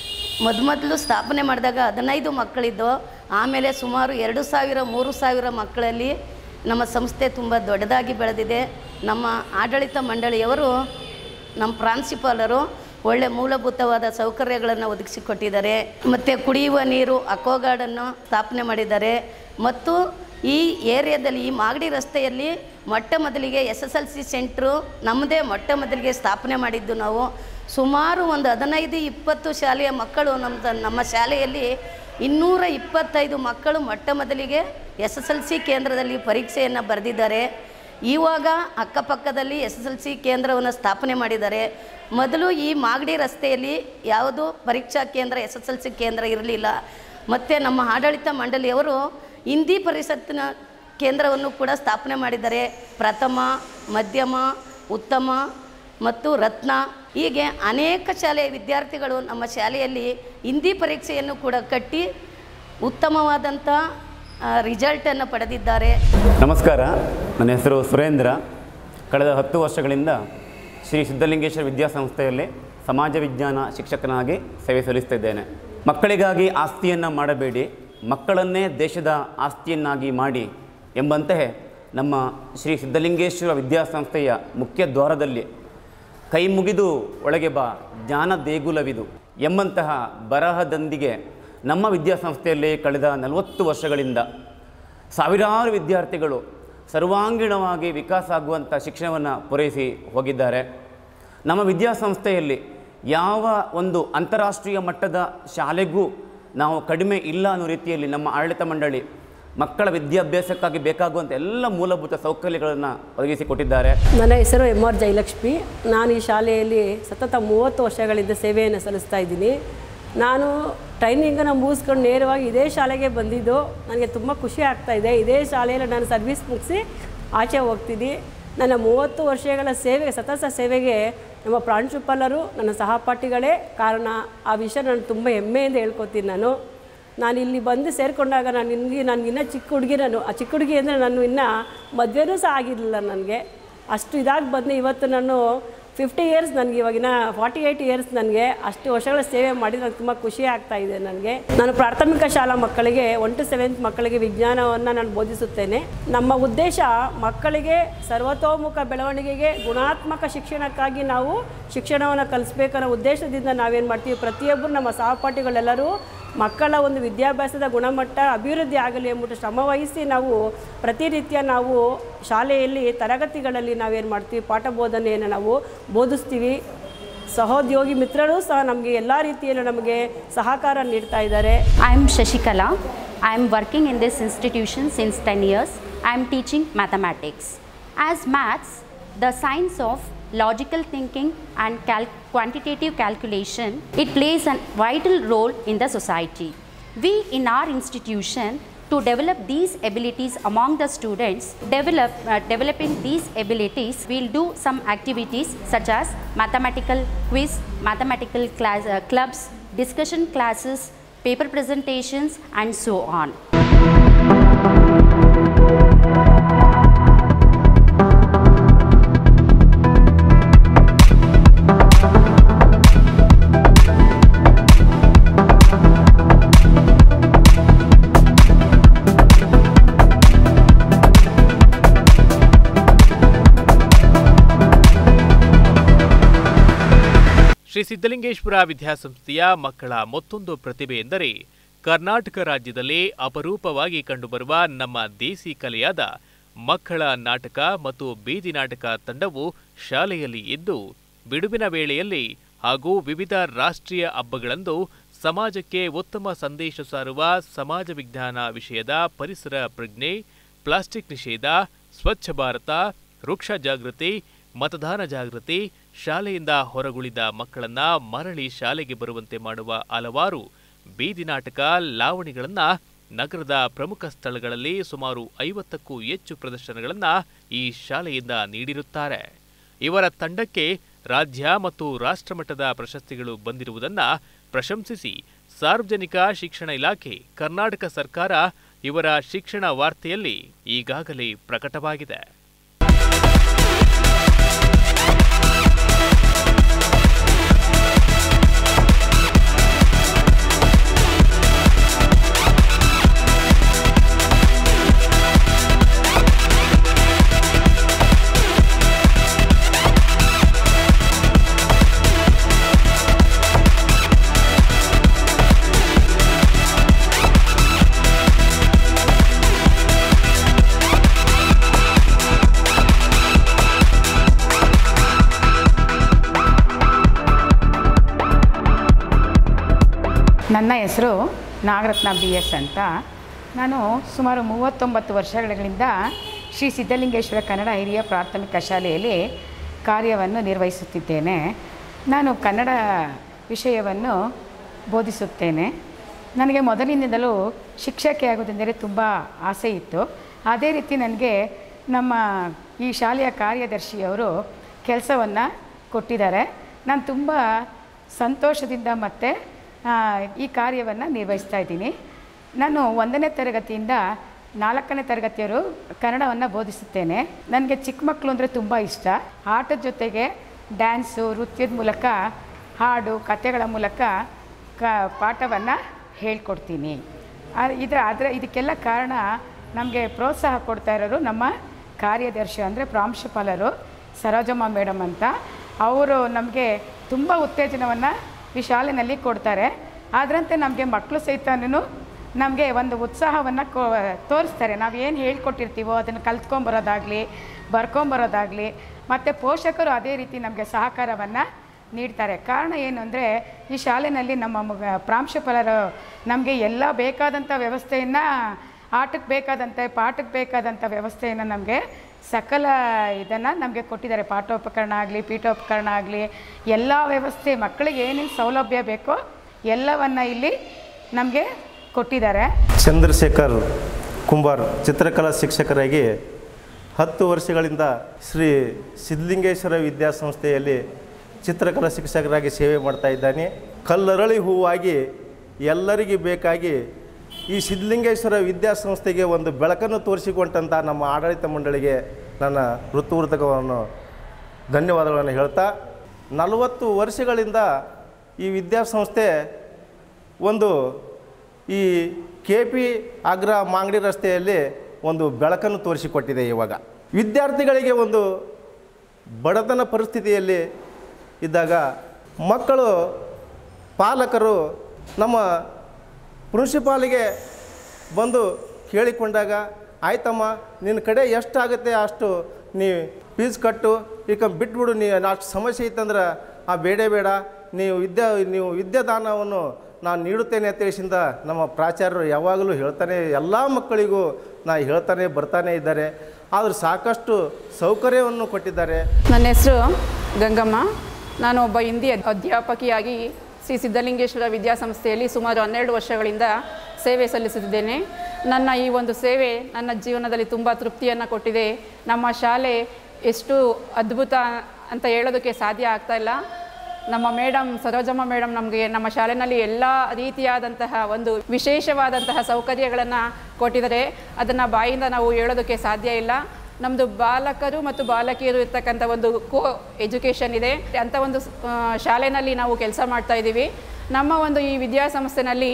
ಮೊದಲು ಸ್ಥಾಪನೆ ಮಾಡಿದಾಗ ಹದಿನೈದು ಮಕ್ಕಳಿದ್ದು ಆಮೇಲೆ ಸುಮಾರು ಎರಡು ಸಾವಿರ ಮೂರು ಸಾವಿರ ಮಕ್ಕಳಲ್ಲಿ ನಮ್ಮ ಸಂಸ್ಥೆ ತುಂಬ ದೊಡ್ಡದಾಗಿ ಬೆಳೆದಿದೆ ನಮ್ಮ ಆಡಳಿತ ಮಂಡಳಿಯವರು ನಮ್ಮ ಪ್ರಾಂಶುಪಾಲರು ಒಳ್ಳೆ ಮೂಲಭೂತವಾದ ಸೌಕರ್ಯಗಳನ್ನು ಒದಗಿಸಿಕೊಟ್ಟಿದ್ದಾರೆ ಮತ್ತು ಕುಡಿಯುವ ನೀರು ಅಕ್ವಾಗಾರ್ಡನ್ನು ಸ್ಥಾಪನೆ ಮಾಡಿದ್ದಾರೆ ಮತ್ತು ಈ ಏರಿಯಾದಲ್ಲಿ ಈ ಮಾಗಡಿ ರಸ್ತೆಯಲ್ಲಿ ಮೊಟ್ಟ ಮೊದಲಿಗೆ S S L C centre ನಮ್ಮದೇ ಮೊಟ್ಟ ಮೊದಲಿಗೆ ಸ್ಥಾಪನೆ ಮಾಡಿದ್ದು ನಾವು ಸುಮಾರು ಒಂದು ಹದಿನೈದು ಇಪ್ಪತ್ತು ಶಾಲೆಯ ಮಕ್ಕಳು ನಮ್ಮ ನಮ್ಮ ಶಾಲೆಯಲ್ಲಿ ಇನ್ನೂರ ಇಪ್ಪತ್ತೈದು ಮಕ್ಕಳು ಮೊಟ್ಟ ಮೊದಲಿಗೆ ಎಸ್ ಎಸ್ ಎಲ್ ಸಿ ಕೇಂದ್ರದಲ್ಲಿ ಪರೀಕ್ಷೆಯನ್ನು ಬರೆದಿದ್ದಾರೆ ಇವಾಗ ಅಕ್ಕಪಕ್ಕದಲ್ಲಿ ಎಸ್ ಎಸ್ ಎಲ್ ಸಿ ಕೇಂದ್ರವನ್ನು ಸ್ಥಾಪನೆ ಮಾಡಿದ್ದಾರೆ ಮೊದಲು ಈ ಮಾಗಡಿ ರಸ್ತೆಯಲ್ಲಿ ಯಾವುದು ಪರೀಕ್ಷಾ ಕೇಂದ್ರ ಎಸ್ ಎಸ್ ಎಲ್ ಸಿ ಕೇಂದ್ರ ಇರಲಿಲ್ಲ ಮತ್ತು ನಮ್ಮ ಆಡಳಿತ ಮಂಡಳಿಯವರು ಹಿಂದಿ ಪರಿಷತ್ತಿನ ಕೇಂದ್ರವನ್ನು ಕೂಡ ಸ್ಥಾಪನೆ ಮಾಡಿದ್ದಾರೆ ಪ್ರಥಮ ಮಧ್ಯಮ ಉತ್ತಮ ಮತ್ತು ರತ್ನ ಹೀಗೆ ಅನೇಕ ಶಾಲೆಯ ವಿದ್ಯಾರ್ಥಿಗಳು ನಮ್ಮ ಶಾಲೆಯಲ್ಲಿ ಹಿಂದಿ ಪರೀಕ್ಷೆಯನ್ನು ಕೂಡ ಕಟ್ಟಿ ಉತ್ತಮವಾದಂಥ ರಿಸಲ್ಟನ್ನು ಪಡೆದಿದ್ದಾರೆ ನಮಸ್ಕಾರ ನನ್ನ ಹೆಸರು ಸುರೇಂದ್ರ ಕಳೆದ ಹತ್ತು ವರ್ಷಗಳಿಂದ ಶ್ರೀ ಸಿದ್ಧಲಿಂಗೇಶ್ವರ ವಿದ್ಯಾಸಂಸ್ಥೆಯಲ್ಲಿ ಸಮಾಜ ವಿಜ್ಞಾನ ಶಿಕ್ಷಕನಾಗಿ ಸೇವೆ ಸಲ್ಲಿಸ್ತಿದ್ದೇನೆ ಮಕ್ಕಳಿಗಾಗಿ ಆಸ್ತಿಯನ್ನು ಮಾಡಬೇಡಿ ಮಕ್ಕಳನ್ನೇ ದೇಶದ ಆಸ್ತಿಯನ್ನಾಗಿ ಮಾಡಿ ಎಂಬಂತೆ ನಮ್ಮ ಶ್ರೀ ಸಿದ್ಧಲಿಂಗೇಶ್ವರ ವಿದ್ಯಾಸಂಸ್ಥೆಯ ಮುಖ್ಯ ದ್ವಾರದಲ್ಲಿ ಕೈ ಮುಗಿದು ಒಳಗೆ ಬಾ ಜ್ಞಾನ ದೇಗುಲವಿದು ಎಂಬಂತಹ ಬರಹದೊಂದಿಗೆ ನಮ್ಮ ವಿದ್ಯಾಸಂಸ್ಥೆಯಲ್ಲಿ ಕಳೆದ ನಲವತ್ತು ವರ್ಷಗಳಿಂದ ಸಾವಿರಾರು ವಿದ್ಯಾರ್ಥಿಗಳು ಸರ್ವಾಂಗೀಣವಾಗಿ ವಿಕಾಸ ಆಗುವಂಥ ಶಿಕ್ಷಣವನ್ನು ಪೂರೈಸಿ ಹೋಗಿದ್ದಾರೆ ನಮ್ಮ ವಿದ್ಯಾಸಂಸ್ಥೆಯಲ್ಲಿ ಯಾವ ಒಂದು ಅಂತಾರಾಷ್ಟ್ರೀಯ ಮಟ್ಟದ ಶಾಲೆಗೂ ನಾವು ಕಡಿಮೆ ಇಲ್ಲ ಅನ್ನೋ ರೀತಿಯಲ್ಲಿ ನಮ್ಮ ಆಡಳಿತ ಮಂಡಳಿ ಮಕ್ಕಳ ವಿದ್ಯಾಭ್ಯಾಸಕ್ಕಾಗಿ ಬೇಕಾಗುವಂಥ ಎಲ್ಲ ಮೂಲಭೂತ ಸೌಕರ್ಯಗಳನ್ನು ಒದಗಿಸಿಕೊಟ್ಟಿದ್ದಾರೆ ನನ್ನ ಹೆಸರು ಎಮ್ ಆರ್ ಜಯಲಕ್ಷ್ಮಿ ನಾನು ಈ ಶಾಲೆಯಲ್ಲಿ ಸತತ ಮೂವತ್ತು ವರ್ಷಗಳಿಂದ ಸೇವೆಯನ್ನು ಸಲ್ಲಿಸ್ತಾ ಇದ್ದೀನಿ ನಾನು ಟ್ರೈನಿಂಗನ್ನು ಮುಗಿಸ್ಕೊಂಡು ನೇರವಾಗಿ ಇದೇ ಶಾಲೆಗೆ ಬಂದಿದ್ದು ನನಗೆ ತುಂಬ ಖುಷಿ ಆಗ್ತಾ ಇದೆ ಇದೇ ಶಾಲೆಯಲ್ಲಿ ನಾನು ಸರ್ವಿಸ್ ಮುಗಿಸಿ ಆಚೆ ಹೋಗ್ತೀನಿ ನನ್ನ ಮೂವತ್ತು ವರ್ಷಗಳ ಸೇವೆ ಸತತ ಸೇವೆಗೆ ನಮ್ಮ ಪ್ರಾಂಶುಪಾಲರು ನನ್ನ ಸಹಪಾಠಿಗಳೇ ಕಾರಣ ಆ ವಿಷಯ ನಾನು ತುಂಬ ಹೆಮ್ಮೆಯಿಂದ ಹೇಳ್ಕೊತೀನಿ ನಾನು ನಾನು ಇಲ್ಲಿ ಬಂದು ಸೇರಿಕೊಂಡಾಗ ನಾನು ನಿನಗೆ ನಾನು ಇನ್ನೂ ಚಿಕ್ಕ ಹುಡುಗಿ ನಾನು ಆ ಚಿಕ್ಕ ಹುಡುಗಿ ಅಂದರೆ ನಾನು ಇನ್ನೂ ಮದುವೆನೂ ಸಹ ಆಗಿರಲಿಲ್ಲ ನನಗೆ ಅಷ್ಟು ಇದಾಗಿ ಬಂದು ಇವತ್ತು ನಾನು ಫಿಫ್ಟಿ ಇಯರ್ಸ್ ನನಗೆ ಇವಾಗಿನ ಫಾರ್ಟಿ ಏಯ್ಟ್ ಇಯರ್ಸ್ ನನಗೆ ಅಷ್ಟು ವರ್ಷಗಳ ಸೇವೆ ಮಾಡಿ ನನಗೆ ತುಂಬ ಖುಷಿ ಆಗ್ತಾ ಇದೆ ನನಗೆ ನಾನು ಪ್ರಾಥಮಿಕ ಶಾಲಾ ಮಕ್ಕಳಿಗೆ ಒನ್ ಟು ಸೆವೆಂತ್ ಮಕ್ಕಳಿಗೆ ವಿಜ್ಞಾನವನ್ನು ನಾನು ಬೋಧಿಸುತ್ತೇನೆ ನಮ್ಮ ಉದ್ದೇಶ ಮಕ್ಕಳಿಗೆ ಸರ್ವತೋಮುಖ ಬೆಳವಣಿಗೆಗೆ ಗುಣಾತ್ಮಕ ಶಿಕ್ಷಣಕ್ಕಾಗಿ ನಾವು ಶಿಕ್ಷಣವನ್ನು ಕಲಿಸ್ಬೇಕನ್ನೋ ಉದ್ದೇಶದಿಂದ ನಾವೇನು ಮಾಡ್ತೀವಿ ಪ್ರತಿಯೊಬ್ಬರು ನಮ್ಮ ಸಹಪಾಠಿಗಳೆಲ್ಲರೂ ಮಕ್ಕಳ ಒಂದು ವಿದ್ಯಾಭ್ಯಾಸದ ಗುಣಮಟ್ಟ ಅಭಿವೃದ್ಧಿ ಆಗಲಿ ಎಂಬುದು ಶ್ರಮವಹಿಸಿ ನಾವು ಪ್ರತಿನಿತ್ಯ ನಾವು ಶಾಲೆಯಲ್ಲಿ ತರಗತಿಗಳಲ್ಲಿ ನಾವೇನು ಮಾಡ್ತೀವಿ ಪಾಠ ಬೋಧನೆಯನ್ನು ನಾವು ಬೋಧಿಸ್ತೀವಿ ಸಹೋದ್ಯೋಗಿ ಮಿತ್ರರು ಸಹ ನಮಗೆ ಎಲ್ಲ ರೀತಿಯಲ್ಲೂ ನಮಗೆ ಸಹಕಾರ ನೀಡ್ತಾ ಇದ್ದಾರೆ I am Shashikala. I am working in this institution since 10 years. I am teaching mathematics. As maths, the science of logical thinking and cal- quantitative calculation, it plays a vital role in the society. We in our institution to develop these abilities among the students, develop, uh, developing these abilities, we'll do some activities such as mathematical quiz, mathematical class, uh, clubs, discussion classes, paper presentations and so on. Shri Siddhalingeshwara ವಿದ್ಯಾಸಂಸ್ಥೆಯ ಮಕ್ಕಳ ಮತ್ತೊಂದು ಪ್ರತಿಭೆ ಎಂದರೆ ಕರ್ನಾಟಕ ರಾಜ್ಯದಲ್ಲಿ ಅಪರೂಪವಾಗಿ ಕಂಡುಬರುವ ನಮ್ಮ ದೇಸಿ ಕಲೆಯಾದ ಮಕ್ಕಳ ನಾಟಕ ಮತ್ತು ಬೀದಿ ನಾಟಕ ತಂಡವು ಶಾಲೆಯಲ್ಲಿ ಇದ್ದು ಬಿಡುವಿನ ವೇಳೆಯಲ್ಲಿ ಹಾಗೂ ವಿವಿಧ ರಾಷ್ಟ್ರೀಯ ಹಬ್ಬಗಳಂದು ಸಮಾಜಕ್ಕೆ ಉತ್ತಮ ಸಂದೇಶ ಸಾರುವ ಸಮಾಜ ವಿಜ್ಞಾನ ವಿಷಯದ ಪರಿಸರ ಪ್ರಜ್ಞೆ ಪ್ಲಾಸ್ಟಿಕ್ ನಿಷೇಧ ಸ್ವಚ್ಛ ಭಾರತ ವೃಕ್ಷ ಜಾಗೃತಿ ಮತದಾನ ಜಾಗೃತಿ ಶಾಲೆಯಿಂದ ಹೊರಗುಳಿದ ಮಕ್ಕಳನ್ನ ಮರಳಿ ಶಾಲೆಗೆ ಬರುವಂತೆ ಮಾಡುವ ಹಲವಾರು ಬೀದಿ ನಾಟಕ ಲಾವಣಿಗಳನ್ನ ನಗರದ ಪ್ರಮುಖ ಸ್ಥಳಗಳಲ್ಲಿ ಸುಮಾರು ಐವತ್ತಕ್ಕೂ ಹೆಚ್ಚು ಪ್ರದರ್ಶನಗಳನ್ನು ಈ ಶಾಲೆಯಿಂದ ನೀಡಿರುತ್ತಾರೆ ಇವರ ತಂಡಕ್ಕೆ ರಾಜ್ಯ ಮತ್ತು ರಾಷ್ಟ್ರಮಟ್ಟದ ಪ್ರಶಸ್ತಿಗಳು ಬಂದಿರುವುದನ್ನ ಪ್ರಶಂಸಿಸಿ ಸಾರ್ವಜನಿಕ ಶಿಕ್ಷಣ ಇಲಾಖೆ ಕರ್ನಾಟಕ ಸರ್ಕಾರ ಇವರ ಶಿಕ್ಷಣ ವಾರ್ತೆಯಲ್ಲಿ ಈಗಾಗಲೇ ಪ್ರಕಟವಾಗಿದೆ ನನ್ನ ಹೆಸರು ನಾಗರತ್ನ ಬಿ ಎಸ್ ಅಂತ ನಾನು ಸುಮಾರು ಮೂವತ್ತೊಂಬತ್ತು ವರ್ಷಗಳಿಂದ ಶ್ರೀ ಸಿದ್ಧಲಿಂಗೇಶ್ವರ ಕನ್ನಡ ಹಿರಿಯ ಪ್ರಾಥಮಿಕ ಶಾಲೆಯಲ್ಲಿ ಕಾರ್ಯವನ್ನು ನಿರ್ವಹಿಸುತ್ತಿದ್ದೇನೆ ನಾನು ಕನ್ನಡ ವಿಷಯವನ್ನು ಬೋಧಿಸುತ್ತೇನೆ ನನಗೆ ಮೊದಲಿನಿಂದಲೂ ಶಿಕ್ಷಕಿ ಆಗೋದೆಂದರೆ ತುಂಬ ಆಸೆ ಇತ್ತು ಅದೇ ರೀತಿ ನನಗೆ ನಮ್ಮ ಈ ಶಾಲೆಯ ಕಾರ್ಯದರ್ಶಿಯವರು ಕೆಲಸವನ್ನು ಕೊಟ್ಟಿದ್ದಾರೆ ನಾನು ತುಂಬ ಸಂತೋಷದಿಂದ ಮತ್ತು ಆ, ಈ ಕಾರ್ಯವನ್ನು ನಿರ್ವಹಿಸ್ತಾ ಇದ್ದೀನಿ ನಾನು ಒಂದನೇ ತರಗತಿಯಿಂದ ನಾಲ್ಕನೇ ತರಗತಿಯವರು ಕನ್ನಡವನ್ನು ಬೋಧಿಸುತ್ತೇನೆ ನನಗೆ ಚಿಕ್ಕ ಮಕ್ಕಳು ಅಂದರೆ ತುಂಬ ಇಷ್ಟ ಆಟದ ಜೊತೆಗೆ ಡ್ಯಾನ್ಸು ನೃತ್ಯದ ಮೂಲಕ ಹಾಡು ಕಥೆಗಳ ಮೂಲಕ ಕ ಪಾಠವನ್ನು ಹೇಳ್ಕೊಡ್ತೀನಿ ಆ- ಇದರ ಅದರ ಇದಕ್ಕೆಲ್ಲ ಕಾರಣ ನಮಗೆ ಪ್ರೋತ್ಸಾಹ ಕೊಡ್ತಾ ಇರೋರು ನಮ್ಮ ಕಾರ್ಯದರ್ಶಿ ಅಂದರೆ ಪ್ರಾಂಶುಪಾಲರು ಸರೋಜಮ್ಮ ಮೇಡಮ್ ಅಂತ ಅವರು ನಮಗೆ ತುಂಬ ಉತ್ತೇಜನವನ್ನು ಈ ಶಾಲೆಯಲ್ಲಿ ಕೊಡ್ತಾರೆ ಅದರಂತೆ ನಮಗೆ ಮಕ್ಕಳು ಸಹಿತನೂ ನಮಗೆ ಒಂದು ಉತ್ಸಾಹವನ್ನು ಕೋ ತೋರಿಸ್ತಾರೆ ನಾವು ಏನು ಹೇಳ್ಕೊಟ್ಟಿರ್ತೀವೋ ಅದನ್ನು ಕಲ್ತ್ಕೊಂಬರೋದಾಗಲಿ ಬರ್ಕೊಂಬರೋದಾಗಲಿ ಮತ್ತು ಪೋಷಕರು ಅದೇ ರೀತಿ ನಮಗೆ ಸಹಕಾರವನ್ನು ನೀಡ್ತಾರೆ ಕಾರಣ ಏನು ಅಂದರೆ ಈ ಶಾಲೆಯಲ್ಲಿ ನಮ್ಮ ಮಗ- ಪ್ರಾಂಶುಪಾಲರು ನಮಗೆ ಎಲ್ಲ ಬೇಕಾದಂಥ ವ್ಯವಸ್ಥೆಯನ್ನು ಆಟಕ್ಕೆ ಬೇಕಾದಂತೆ ಪಾಠಕ್ಕೆ ಬೇಕಾದಂಥ ವ್ಯವಸ್ಥೆಯನ್ನು ನಮಗೆ ಸಕಲ ಇದನ್ನು ನಮಗೆ ಕೊಟ್ಟಿದ್ದಾರೆ ಪಾಠೋಪಕರಣ ಆಗಲಿ ಪೀಠೋಪಕರಣ ಆಗಲಿ ಎಲ್ಲ ವ್ಯವಸ್ಥೆ ಮಕ್ಕಳಿಗೆ ಏನೇನು ಸೌಲಭ್ಯ ಬೇಕೋ ಎಲ್ಲವನ್ನು ಇಲ್ಲಿ ನಮಗೆ ಕೊಟ್ಟಿದ್ದಾರೆ ಚಂದ್ರಶೇಖರ್ ಕುಂಬಾರ್ ಚಿತ್ರಕಲಾ ಶಿಕ್ಷಕರಾಗಿ ಹತ್ತು ವರ್ಷಗಳಿಂದ ಶ್ರೀ ಸಿದ್ಧಲಿಂಗೇಶ್ವರ ವಿದ್ಯಾಸಂಸ್ಥೆಯಲ್ಲಿ ಚಿತ್ರಕಲಾ ಶಿಕ್ಷಕರಾಗಿ ಸೇವೆ ಮಾಡ್ತಾ ಇದ್ದಾನೆ ಕಲ್ಲರಳಿ ಹೂವಾಗಿ ಎಲ್ಲರಿಗೂ ಬೇಕಾಗಿ ಈ ಸಿದ್ಧಲಿಂಗೇಶ್ವರ ವಿದ್ಯಾಸಂಸ್ಥೆಗೆ ಒಂದು ಬೆಳಕನ್ನು ತೋರಿಸಿಕೊಟ್ಟಂಥ ನಮ್ಮ ಆಡಳಿತ ಮಂಡಳಿಗೆ ನನ್ನ ಹೃತ್ಪೂರ್ವಕವನ್ನು ಧನ್ಯವಾದಗಳನ್ನು ಹೇಳ್ತಾ ನಲವತ್ತು ವರ್ಷಗಳಿಂದ ಈ ವಿದ್ಯಾಸಂಸ್ಥೆ ಒಂದು ಈ ಕೆ ಪಿ ಅಗ್ರ ಮಾಗಡಿ ರಸ್ತೆಯಲ್ಲಿ ಒಂದು ಬೆಳಕನ್ನು ತೋರಿಸಿಕೊಟ್ಟಿದೆ ಇವಾಗ ವಿದ್ಯಾರ್ಥಿಗಳಿಗೆ ಒಂದು ಬಡತನ ಪರಿಸ್ಥಿತಿಯಲ್ಲಿ ಇದ್ದಾಗ ಮಕ್ಕಳು ಪಾಲಕರು ನಮ್ಮ ಪ್ರಿನ್ಸಿಪಾಲಿಗೆ ಬಂದು ಕೇಳಿಕೊಂಡಾಗ ಆಯ್ತಮ್ಮ ನಿನ್ನ ಕಡೆ ಎಷ್ಟಾಗುತ್ತೆ ಅಷ್ಟು ನೀ ಫೀಸ್ ಕಟ್ಟು ಈಗ ಬಿಟ್ಬಿಡು ನೀ ಅಷ್ಟು ಸಮಸ್ಯೆ ಇತ್ತಂದ್ರೆ ಆ ಬೇಡ ಬೇಡ ನೀವು ವಿದ್ಯಾ ನೀವು ವಿದ್ಯಾದಾನವನ್ನು ನಾನು ನೀಡುತ್ತೇನೆ ಅಂತ ತಿಳಿಸಿಂದ ನಮ್ಮ ಪ್ರಾಚಾರ್ಯರು ಯಾವಾಗಲೂ ಹೇಳ್ತಾನೆ ಎಲ್ಲ ಮಕ್ಕಳಿಗೂ ನಾ ಹೇಳ್ತಾನೆ ಬರ್ತಾನೆ ಇದ್ದಾರೆ ಆದರೂ ಸಾಕಷ್ಟು ಸೌಕರ್ಯವನ್ನು ಕೊಟ್ಟಿದ್ದಾರೆ ನನ್ನ ಹೆಸರು ಗಂಗಮ್ಮ ನಾನು ಒಬ್ಬ ಹಿಂದಿ ಅದ್- ಅಧ್ಯಾಪಕಿಯಾಗಿ ಶ್ರೀ ಸಿದ್ಧಲಿಂಗೇಶ್ವರ ವಿದ್ಯಾಸಂಸ್ಥೆಯಲ್ಲಿ ಸುಮಾರು ಹನ್ನೆರಡು ವರ್ಷಗಳಿಂದ ಸೇವೆ ಸಲ್ಲಿಸುತ್ತಿದ್ದೇನೆ ನನ್ನ ಈ ಒಂದು ಸೇವೆ ನನ್ನ ಜೀವನದಲ್ಲಿ ತುಂಬ ತೃಪ್ತಿಯನ್ನು ಕೊಟ್ಟಿದೆ ನಮ್ಮ ಶಾಲೆ ಎಷ್ಟು ಅದ್ಭುತ ಅಂತ ಹೇಳೋದಕ್ಕೆ ಸಾಧ್ಯ ಆಗ್ತಾ ಇಲ್ಲ ನಮ್ಮ ಮೇಡಮ್ ಸರೋಜಮ್ಮ ಮೇಡಮ್ ನಮಗೆ ನಮ್ಮ ಶಾಲೆಯಲ್ಲಿ ಎಲ್ಲ ರೀತಿಯಾದಂತಹ ಒಂದು ವಿಶೇಷವಾದಂತಹ ಸೌಕರ್ಯಗಳನ್ನು ಕೊಟ್ಟಿದ್ದಾರೆ ಅದನ್ನು ಬಾಯಿಂದ ನಾವು ಹೇಳೋದಕ್ಕೆ ಸಾಧ್ಯ ಇಲ್ಲ ನಮ್ಮದು ಬಾಲಕರು ಮತ್ತು ಬಾಲಕಿಯರು ಇರ್ತಕ್ಕಂಥ ಒಂದು ಕೋ ಎಜುಕೇಷನ್ ಇದೆ ಅಂಥ ಒಂದು ಆ, ಶಾಲೆಯಲ್ಲಿ ನಾವು ಕೆಲಸ ಮಾಡ್ತಾ ಇದ್ದೀವಿ ನಮ್ಮ ಒಂದು ಈ ವಿದ್ಯಾಸಂಸ್ಥೆನಲ್ಲಿ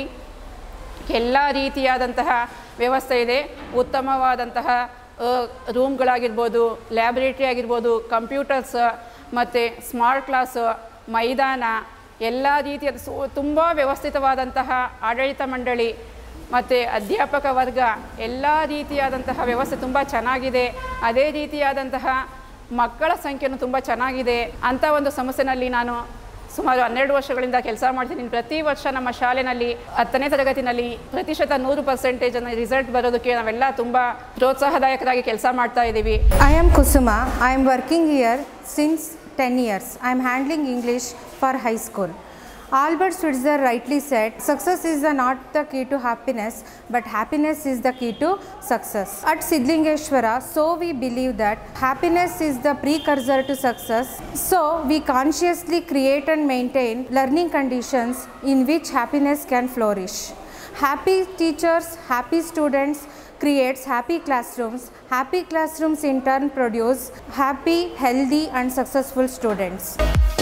ಎಲ್ಲ ರೀತಿಯಾದಂತಹ ವ್ಯವಸ್ಥೆ ಇದೆ ಉತ್ತಮವಾದಂತಹ ಆ, ರೂಮ್ಗಳಾಗಿರ್ಬೋದು ಲ್ಯಾಬ್ರೇಟ್ರಿ ಆಗಿರ್ಬೋದು ಕಂಪ್ಯೂಟರ್ಸ್ ಮತ್ತು ಸ್ಮಾರ್ಟ್ ಕ್ಲಾಸ್ ಮೈದಾನ ಎಲ್ಲ ರೀತಿಯ ಸು ತುಂಬ ವ್ಯವಸ್ಥಿತವಾದಂತಹ ಆಡಳಿತ ಮಂಡಳಿ ಮತ್ತು ಅಧ್ಯಾಪಕ ವರ್ಗ ಎಲ್ಲ ರೀತಿಯಾದಂತಹ ವ್ಯವಸ್ಥೆ ತುಂಬ ಚೆನ್ನಾಗಿದೆ ಅದೇ ರೀತಿಯಾದಂತಹ ಮಕ್ಕಳ ಸಂಖ್ಯೆನೂ ತುಂಬ ಚೆನ್ನಾಗಿದೆ ಅಂಥ ಒಂದು ಸಮಸ್ಯೆನಲ್ಲಿ ನಾನು ಸುಮಾರು ಹನ್ನೆರಡು ವರ್ಷಗಳಿಂದ ಕೆಲಸ ಮಾಡ್ತೀನಿ ಪ್ರತಿ ವರ್ಷ ನಮ್ಮ ಶಾಲೆಯಲ್ಲಿ ಹತ್ತನೇ ತರಗತಿನಲ್ಲಿ ಪ್ರತಿಶತ ನೂರು ಪರ್ಸೆಂಟೇಜನ್ನು ರಿಸಲ್ಟ್ ಬರೋದಕ್ಕೆ ನಾವೆಲ್ಲ ತುಂಬ ಪ್ರೋತ್ಸಾಹದಾಯಕರಾಗಿ ಕೆಲಸ ಮಾಡ್ತಾ ಇದ್ದೀವಿ I am Kusuma. I am working here since 10 years. I am handling English for high school. Albert Switzer rightly said, success is the not the key to happiness, but happiness is the key to success. At Sidlingeshwara, so we believe that happiness is the precursor to success. So we consciously create and maintain learning conditions in which happiness can flourish. Happy teachers, happy students creates happy classrooms. Happy classrooms in turn produce happy, healthy and successful students.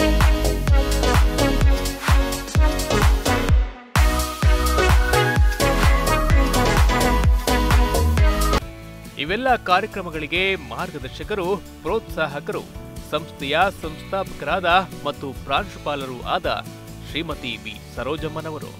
ಇವೆಲ್ಲ ಕಾರ್ಯಕ್ರಮಗಳಿಗೆ ಮಾರ್ಗದರ್ಶಕರು ಪ್ರೋತ್ಸಾಹಕರು ಸಂಸ್ಥೆಯ ಸಂಸ್ಥಾಪಕರಾದ ಮತ್ತು ಪ್ರಾಂಶುಪಾಲರೂ ಆದ Shrimati B ಸರೋಜಮ್ಮನವರು